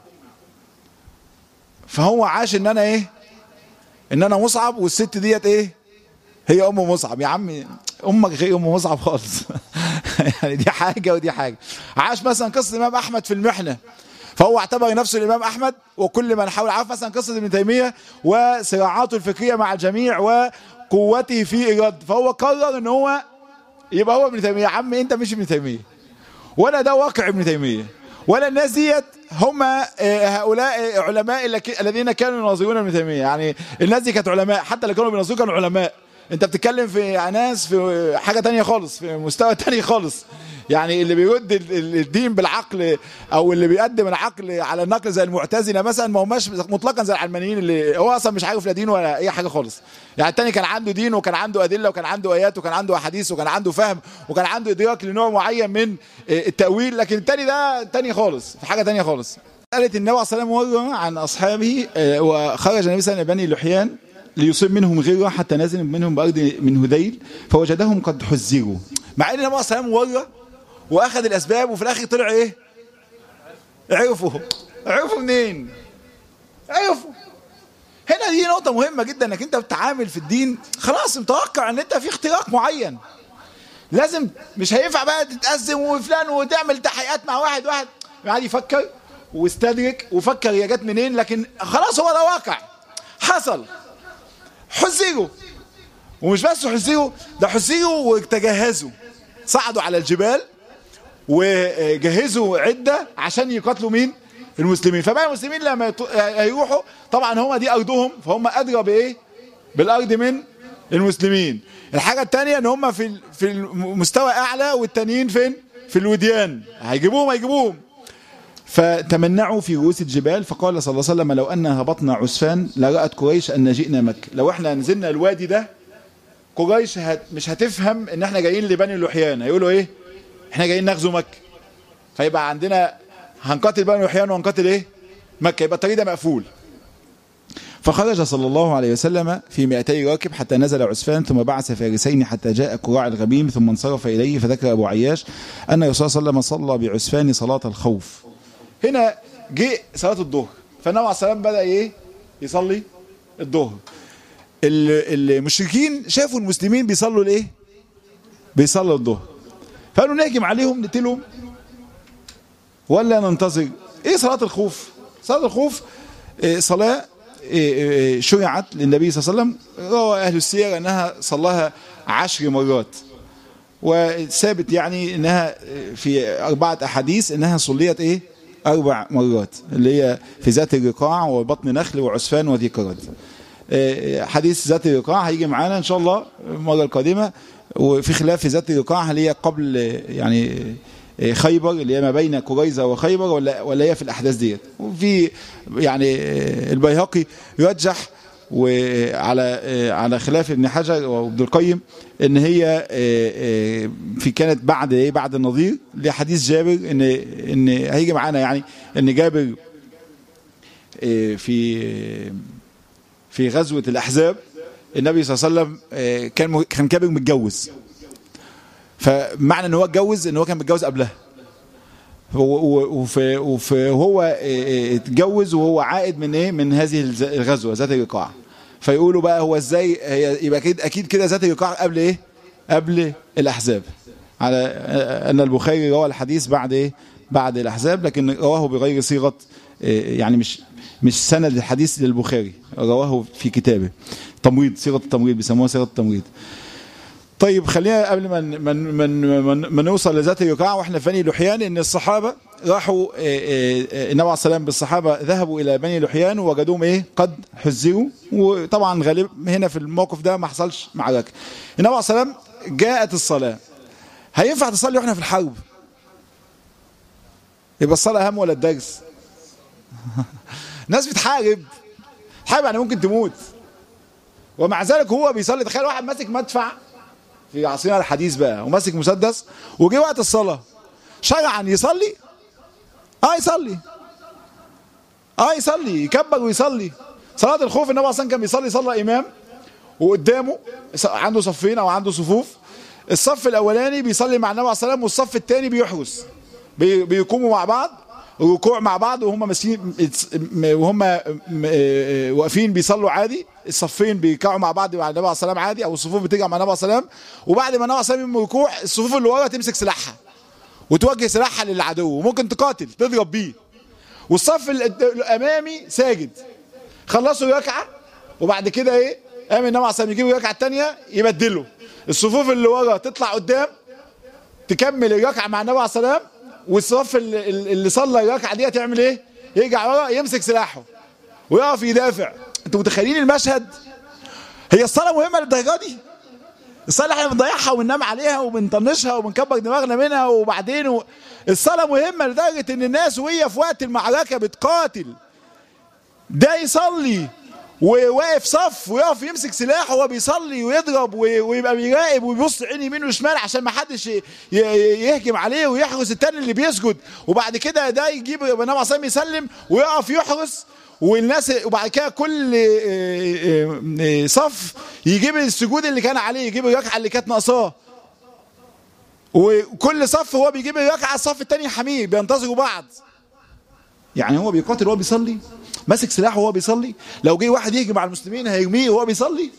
فهو عاش ان انا ايه ان انا مصعب والست ديت ايه هي ام مصعب يا عم امك غير ام مصعب خالص يعني دي حاجة ودي حاجة عاش مثلا قصة الامام احمد في المحنة فهو اعتبر نفسه الامام احمد وكل من حاول عارف مثلا قصة ابن تيمية وصراعاته الفكرية مع الجميع وقوته في الرد فهو قرر ان هو يبقى هو ابن تيمية يا عم انت مش ابن تيمية ولا ده واقع ابن تيمية ولا الناس ديت هم هؤلاء علماء الذين كانوا يناظرون ابن تيمية يعني الناس دي كانت علماء حتى اللي كانوا بيناظروا كانوا علماء انت بتتكلم في ناس في حاجة تانية خالص في مستوى تاني خالص يعني اللي بيرد الدين بالعقل او اللي بيقدم العقل على النقل زي المعتزله مثلا ما هماش مطلقا زي العلمانيين اللي هو اصلا مش عارف لا دين ولا اي حاجه خالص يعني التاني كان عنده دين وكان عنده ادله وكان عنده ايات وكان عنده احاديث وكان عنده فهم وكان عنده ادراك لنوع معين من التاويل لكن التاني ده تاني خالص في حاجه تانيه خالص قالت النبي عليه الصلاه والسلام مره عن اصحابه وخرج النبي صلى الله عليه وسلم بني لحيان ليصيب منهم غيره حتى نزل منهم بارض من هذيل فوجدهم قد حزروا مع ان النبي عليه الصلاه والسلام ورى واخذ الاسباب وفي الاخر طلع ايه عرفوا عرفوا منين عرفوا هنا دي نقطة مهمة جدا انك انت بتتعامل في الدين خلاص متوقع ان انت في اختراق معين لازم مش هينفع بقى تتأزم وفلان وتعمل تحقيقات مع واحد واحد قاعد يفكر واستدرك وفكر هي جت منين لكن خلاص هو ده واقع حصل حزروا ومش بس حزروا ده حزروا وتجهزوا صعدوا على الجبال وجهزوا عدة عشان يقاتلوا مين المسلمين فبقى المسلمين لما يروحوا طبعا هم دي أرضهم فهم أدرى بإيه بالأرض من المسلمين الحاجة الثانية ان هم في في المستوى أعلى والتانيين فين في الوديان هيجيبوهم هيجيبوهم فتمنعوا في رؤوس الجبال فقال صلى الله عليه وسلم لو أن هبطنا عسفان لرأت قريش أن جئنا مكة لو احنا نزلنا الوادي ده قريش هت مش هتفهم ان احنا جايين لبني اللحيان هيقولوا ايه احنا جايين نغزو مكة فيبقى عندنا هنقاتل بني اللحيان وهنقاتل ايه مكة يبقى الطريق ده مقفول فخرج صلى الله عليه وسلم في 200 راكب حتى نزل عسفان ثم بعث فارسين حتى جاء كراع الغميم ثم انصرف إليه فذكر أبو عياش أن الرسول صلى الله عليه وسلم صلى بعسفان صلاة الخوف هنا جه صلاة الظهر فالنبي عليه الصلاة والسلام بدأ إيه يصلي الظهر المشركين شافوا المسلمين بيصلوا الايه بيصلوا الظهر فقالوا نهجم عليهم نقتلهم ولا ننتظر ايه صلاة الخوف صلاة الخوف إيه صلاة إيه شرعت للنبي صلى الله عليه وسلم روى اهل السير انها صلاها عشر مرات وثابت يعني انها في اربعة احاديث انها صليت ايه اربع مرات اللي هي في ذات الرقاع وبطن نخل وعسفان وذي كرد حديث ذات الرقاع هيجي معانا ان شاء الله المره القادمه وفي خلاف في ذات الرقاع هل هي قبل يعني خيبر اللي هي ما بين قريظه وخيبر ولا ولا هي في الاحداث ديت وفي يعني البيهقي يرجح وعلى على خلاف ابن حجر وابن القيم ان هي في كانت بعد ايه بعد النظير لحديث جابر ان ان هيجي معانا يعني ان جابر في في غزوة الأحزاب النبي صلى الله عليه وسلم كان كان كابر متجوز فمعنى ان هو اتجوز ان هو كان متجوز قبلها وهو اتجوز وهو عائد من ايه من هذه الغزوه ذات الرقاع فيقولوا بقى هو ازاي يبقى اكيد اكيد كده ذات الرقاع قبل ايه قبل الاحزاب على ان البخاري روى الحديث بعد ايه بعد الاحزاب لكن رواه بغير صيغه يعني مش مش سند الحديث للبخاري رواه في كتابه تمويض صيغه التمويض بيسموها صيغه التمويض طيب خلينا قبل ما من من من, من نوصل لذات الرقاع واحنا في بني لحيان ان الصحابه راحوا النبي عليه السلام بالصحابه ذهبوا الى بني لحيان ووجدوهم ايه قد حزروا وطبعا غالب هنا في الموقف ده ما حصلش معركه النبي عليه السلام جاءت الصلاه هينفع تصلي واحنا في الحرب يبقى الصلاه اهم ولا الدرس ناس بتحارب حارب يعني ممكن تموت ومع ذلك هو بيصلي تخيل واحد ماسك مدفع في عصرنا الحديث بقى وماسك مسدس وجه وقت الصلاه شرعا يصلي اه يصلي اه يصلي يكبر ويصلي صلاه الخوف النبي اصلا كان بيصلي صلى امام وقدامه عنده صفين او عنده صفوف الصف الاولاني بيصلي مع النبي عليه الصلاه والسلام والصف الثاني بيحرس بيقوموا مع بعض ركوع مع بعض وهم ماشيين وهم واقفين بيصلوا عادي الصفين بيركعوا مع بعض مع النبي عليه الصلاه والسلام عادي او الصفوف بترجع مع النبي عليه الصلاه والسلام وبعد ما النبي عليه الصلاه والسلام ركوع الصفوف اللي ورا تمسك سلاحها وتوجه سلاحها للعدو وممكن تقاتل تضرب بيه والصف الامامي ساجد خلصوا ركعه وبعد كده ايه قام النبي عليه الصلاه والسلام يجيب الركعه الثانيه يبدله الصفوف اللي ورا تطلع قدام تكمل الركعه مع النبي عليه الصلاه والسلام والصف اللي صلى الركعه دي تعمل ايه يرجع ورا يمسك سلاحه ويقف يدافع انتوا متخيلين المشهد هي الصلاه مهمه للدرجه دي الصلاة احنا بنضيعها وبننام عليها وبنطنشها وبنكبر دماغنا منها وبعدين و... الصلاة مهمة لدرجة ان الناس وهي في وقت المعركة بتقاتل ده يصلي وواقف صف ويقف يمسك سلاح وهو بيصلي ويضرب ويبقى بيراقب ويبص عين يمين وشمال عشان ما حدش يهجم عليه ويحرس التاني اللي بيسجد وبعد كده ده يجيب النبي عليه يسلم ويقف يحرس والناس وبعد كده كل صف يجيب السجود اللي كان عليه يجيب الركعه اللي كانت ناقصاه وكل صف هو بيجيب الركعه الصف الثاني حميه بينتظروا بعض يعني هو بيقاتل وهو بيصلي ماسك سلاحه وهو بيصلي لو جه واحد يهجم على المسلمين هيرميه وهو بيصلي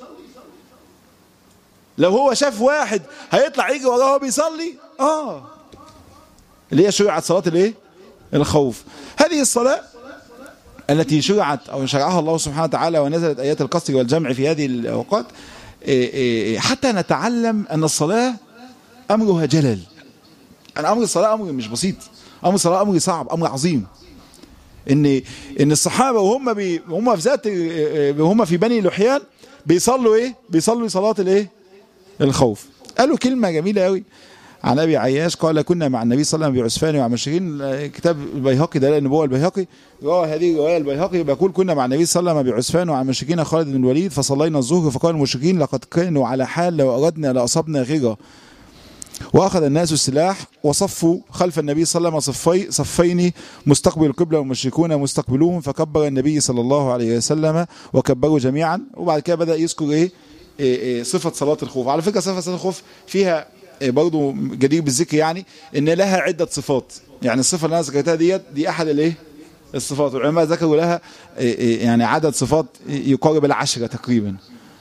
لو هو شاف واحد هيطلع يجي وراه وهو بيصلي اه اللي هي شرعت صلاه الايه الخوف هذه الصلاه التي شرعت أو شرعها الله سبحانه وتعالى ونزلت آيات القصر والجمع في هذه الأوقات حتى نتعلم أن الصلاة أمرها جلل أن أمر الصلاة أمر مش بسيط أمر الصلاة أمر صعب أمر عظيم إن إن الصحابة وهم بي هم في ذات هم في بني لحيان بيصلوا إيه؟ بيصلوا صلاة الإيه؟ الخوف قالوا كلمة جميلة قوي عن ابي عياش قال كنا مع النبي صلى الله عليه وسلم بعسفان ومع مشركين كتاب البيهقي ده لان هو البيهقي روى هذه الروايه البيهقي بيقول كنا مع النبي صلى الله عليه وسلم بعسفان ومع مشركين خالد بن الوليد فصلينا الظهر فقال المشركين لقد كانوا على حال لو اردنا لاصبنا غيره واخذ الناس السلاح وصفوا خلف النبي صلى الله عليه وسلم صفي صفين مستقبل القبله والمشركون مستقبلوهم فكبر النبي صلى الله عليه وسلم وكبروا جميعا وبعد كده بدا يذكر ايه, إيه, إيه صفه صلاه الخوف على فكره صفه صلاه الخوف فيها برضو جدير بالذكر يعني ان لها عدة صفات يعني الصفة اللي انا ذكرتها ديت دي احد الايه الصفات والعلماء ذكروا لها يعني عدد صفات يقارب العشرة تقريبا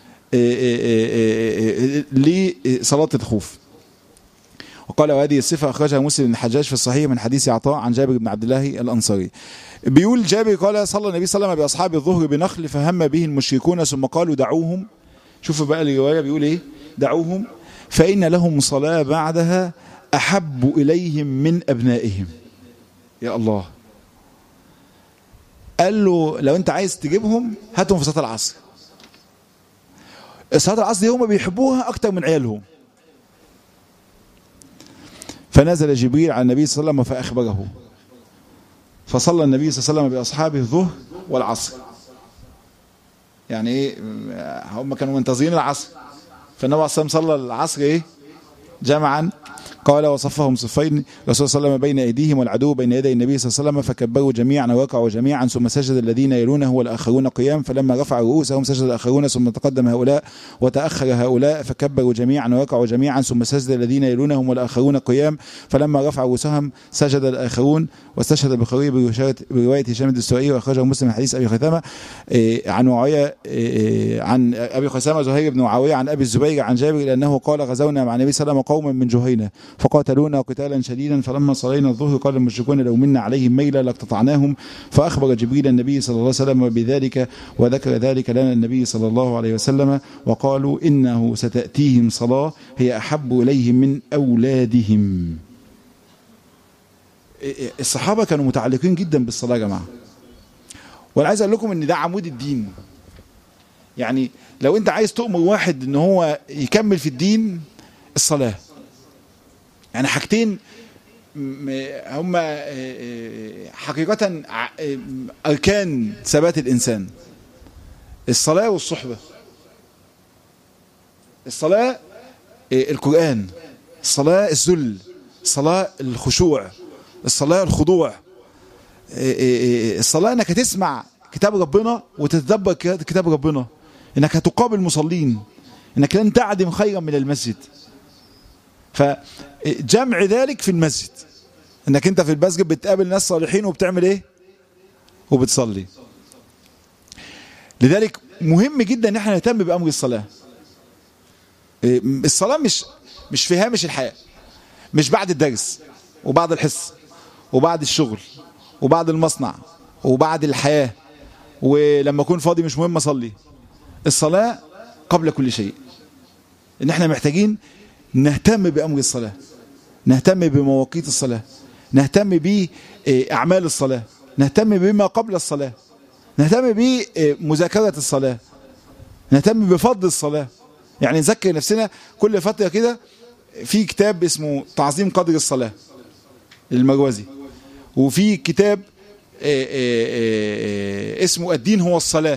لصلاة الخوف وقال وهذه الصفة أخرجها مسلم بن الحجاج في الصحيح من حديث عطاء عن جابر بن عبد الله الأنصاري بيقول جابر قال صلى النبي صلى الله عليه وسلم بأصحاب الظهر بنخل فهم به المشركون ثم قالوا دعوهم شوفوا بقى الرواية بيقول ايه دعوهم فإن لهم صلاة بعدها أحب إليهم من أبنائهم يا الله قال له لو أنت عايز تجيبهم هاتهم في صلاة العصر صلاة العصر دي هم بيحبوها أكتر من عيالهم فنزل جبريل على النبي صلى الله عليه وسلم فأخبره فصلى النبي صلى الله عليه وسلم بأصحابه الظهر والعصر يعني ايه هم كانوا منتظرين العصر فالنبي صلى الله عليه وسلم صلى العصر ايه جمعا قال وصفهم صفين الرسول صلى الله عليه وسلم بين ايديهم والعدو بين يدي النبي صلى الله عليه وسلم فكبروا جميعا وركعوا جميعا ثم سجد الذين يلونه والاخرون قيام فلما رفع رؤوسهم سجد الاخرون ثم تقدم هؤلاء وتاخر هؤلاء فكبروا جميعا وركعوا جميعا ثم سجد الذين يلونهم والاخرون قيام فلما رفع رؤوسهم سجد الاخرون واستشهد البخاري بروايه هشام الدستوائي واخرجه مسلم من حديث ابي خثامه عن معاويه عن ابي خثامه زهير بن معاويه عن ابي الزبير عن جابر لانه قال غزونا مع النبي صلى الله عليه وسلم قوما من جهينه فقاتلونا قتالا شديدا فلما صلينا الظهر قال المشركون لو منا عليهم ميلا لاقتطعناهم فأخبر جبريل النبي صلى الله عليه وسلم بذلك وذكر ذلك لنا النبي صلى الله عليه وسلم وقالوا إنه ستأتيهم صلاة هي أحب إليهم من أولادهم الصحابة كانوا متعلقين جدا بالصلاة يا جماعة وانا عايز اقول لكم ان ده عمود الدين يعني لو انت عايز تؤمر واحد ان هو يكمل في الدين الصلاه يعني حاجتين هم حقيقة أركان ثبات الإنسان الصلاة والصحبة الصلاة القرآن الصلاة الذل الصلاة الخشوع الصلاة الخضوع الصلاة انك هتسمع كتاب ربنا وتتدبر كتاب ربنا انك هتقابل مصلين انك لن تعدم خيرا من المسجد فجمع ذلك في المسجد انك انت في المسجد بتقابل ناس صالحين وبتعمل ايه وبتصلي لذلك مهم جدا ان احنا نهتم بامر الصلاه الصلاه مش مش في هامش الحياه مش بعد الدرس وبعد الحصه وبعد الشغل وبعد المصنع وبعد الحياه ولما اكون فاضي مش مهم اصلي الصلاه قبل كل شيء ان احنا محتاجين نهتم بأمر الصلاة نهتم بمواقيت الصلاة نهتم بأعمال الصلاة نهتم بما قبل الصلاة نهتم بمذاكرة الصلاة نهتم بفضل الصلاة يعني نذكر نفسنا كل فترة كده في كتاب اسمه تعظيم قدر الصلاة المروزي وفي كتاب آه، آه، آه، اسمه الدين هو الصلاة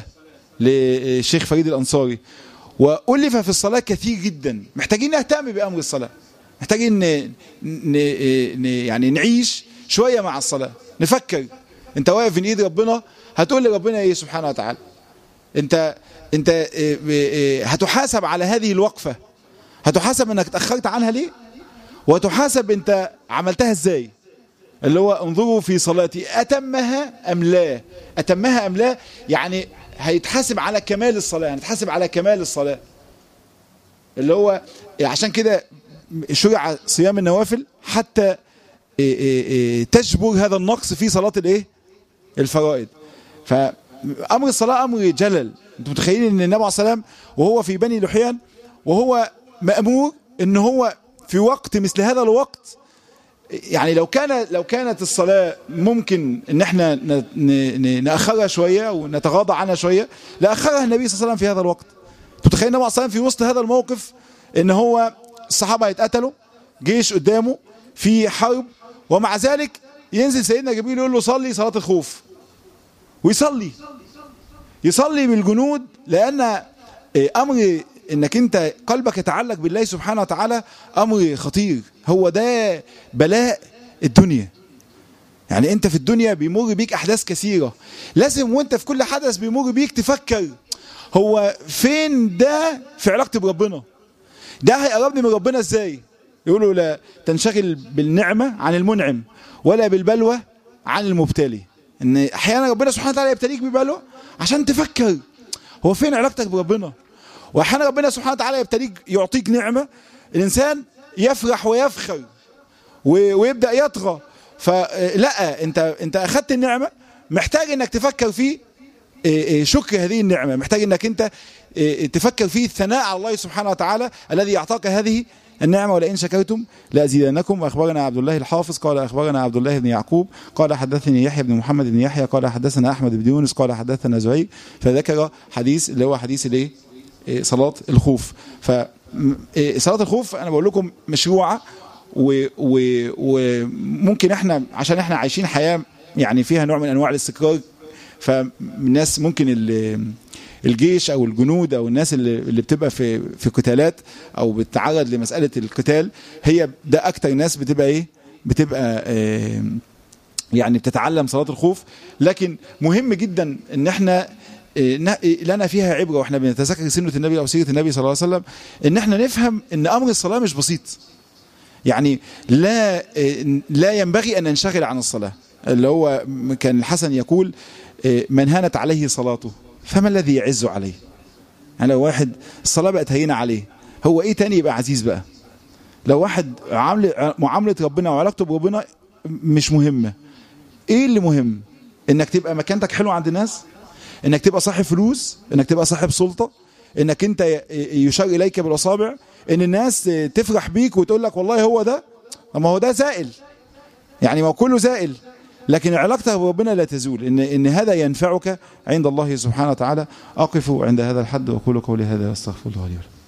للشيخ فريد الأنصاري وألف في الصلاة كثير جدا محتاجين نهتم بأمر الصلاة محتاجين ن... ن... ن... يعني نعيش شوية مع الصلاة نفكر انت واقف من ايد ربنا هتقول لربنا ايه سبحانه وتعالى انت انت اه، اه، هتحاسب على هذه الوقفة هتحاسب انك اتأخرت عنها ليه وتحاسب انت عملتها ازاي اللي هو انظروا في صلاتي اتمها ام لا اتمها ام لا يعني هيتحاسب على كمال الصلاة هنتحاسب على كمال الصلاة اللي هو عشان كده شرع صيام النوافل حتى إيه إيه إيه تجبر هذا النقص في صلاة الايه الفرائض فأمر الصلاة أمر جلل انتم متخيلين ان النبي عليه السلام وهو في بني لحيان وهو مأمور ان هو في وقت مثل هذا الوقت يعني لو كان لو كانت الصلاة ممكن ان احنا ن- ن- نأخرها شوية ونتغاضى عنها شوية لأخرها النبي صلى الله عليه وسلم في هذا الوقت تتخيل النبي عليه الصلاة والسلام في وسط هذا الموقف ان هو الصحابة يتقتلوا جيش قدامه في حرب ومع ذلك ينزل سيدنا جبريل يقول له صلي صلاة الخوف ويصلي يصلي بالجنود لأن آه، أمر إنك أنت قلبك يتعلق بالله سبحانه وتعالى أمر خطير هو ده بلاء الدنيا يعني أنت في الدنيا بيمر بيك أحداث كثيرة لازم وأنت في كل حدث بيمر بيك تفكر هو فين ده في علاقتي بربنا ده هيقربني من ربنا ازاي يقولوا لا تنشغل بالنعمة عن المنعم ولا بالبلوى عن المبتلي ان احيانا ربنا سبحانه وتعالى يبتليك ببلوى عشان تفكر هو فين علاقتك بربنا واحيانا ربنا سبحانه وتعالى يبتليك يعطيك نعمة الانسان يفرح ويفخر و- ويبدا يطغى فلا انت انت اخذت النعمه محتاج انك تفكر في إيه، إيه، شكر هذه النعمه محتاج انك انت إيه، تفكر في الثناء على الله سبحانه وتعالى الذي اعطاك هذه النعمه ولئن شكرتم لازيدنكم واخبرنا عبد الله الحافظ قال اخبرنا عبد الله بن يعقوب قال حدثني يحيى بن محمد بن يحيى قال حدثنا احمد بن يونس قال حدثنا زهير فذكر حديث اللي هو حديث الايه إيه، صلاه الخوف ف م- إيه، صلاه الخوف انا بقول لكم مشروعه و- و- وممكن احنا عشان احنا عايشين حياه يعني فيها نوع من انواع الاستقرار فالناس ممكن ال- الجيش او الجنود او الناس اللي اللي بتبقى في في قتالات او بتتعرض لمساله القتال هي ده اكتر ناس بتبقى ايه بتبقى آه، يعني بتتعلم صلاه الخوف لكن مهم جدا ان احنا آه، ن- آه، لنا فيها عبره واحنا بنتذكر سنه النبي او سيره النبي صلى الله عليه وسلم ان احنا نفهم ان امر الصلاه مش بسيط يعني لا لا ينبغي ان ننشغل عن الصلاه اللي هو كان الحسن يقول من هانت عليه صلاته فما الذي يعز عليه يعني لو واحد الصلاه بقت هينه عليه هو ايه تاني يبقى عزيز بقى لو واحد عامل معامله ربنا وعلاقته بربنا مش مهمه ايه اللي مهم انك تبقى مكانتك حلو عند الناس انك تبقى صاحب فلوس انك تبقى صاحب سلطه انك انت ي- يشار اليك بالاصابع ان الناس تفرح بيك وتقول لك والله هو ده ما هو ده زائل يعني ما هو كله زائل لكن علاقتك بربنا لا تزول ان ان هذا ينفعك عند الله سبحانه وتعالى اقف عند هذا الحد واقول قولي هذا واستغفر الله لي ولكم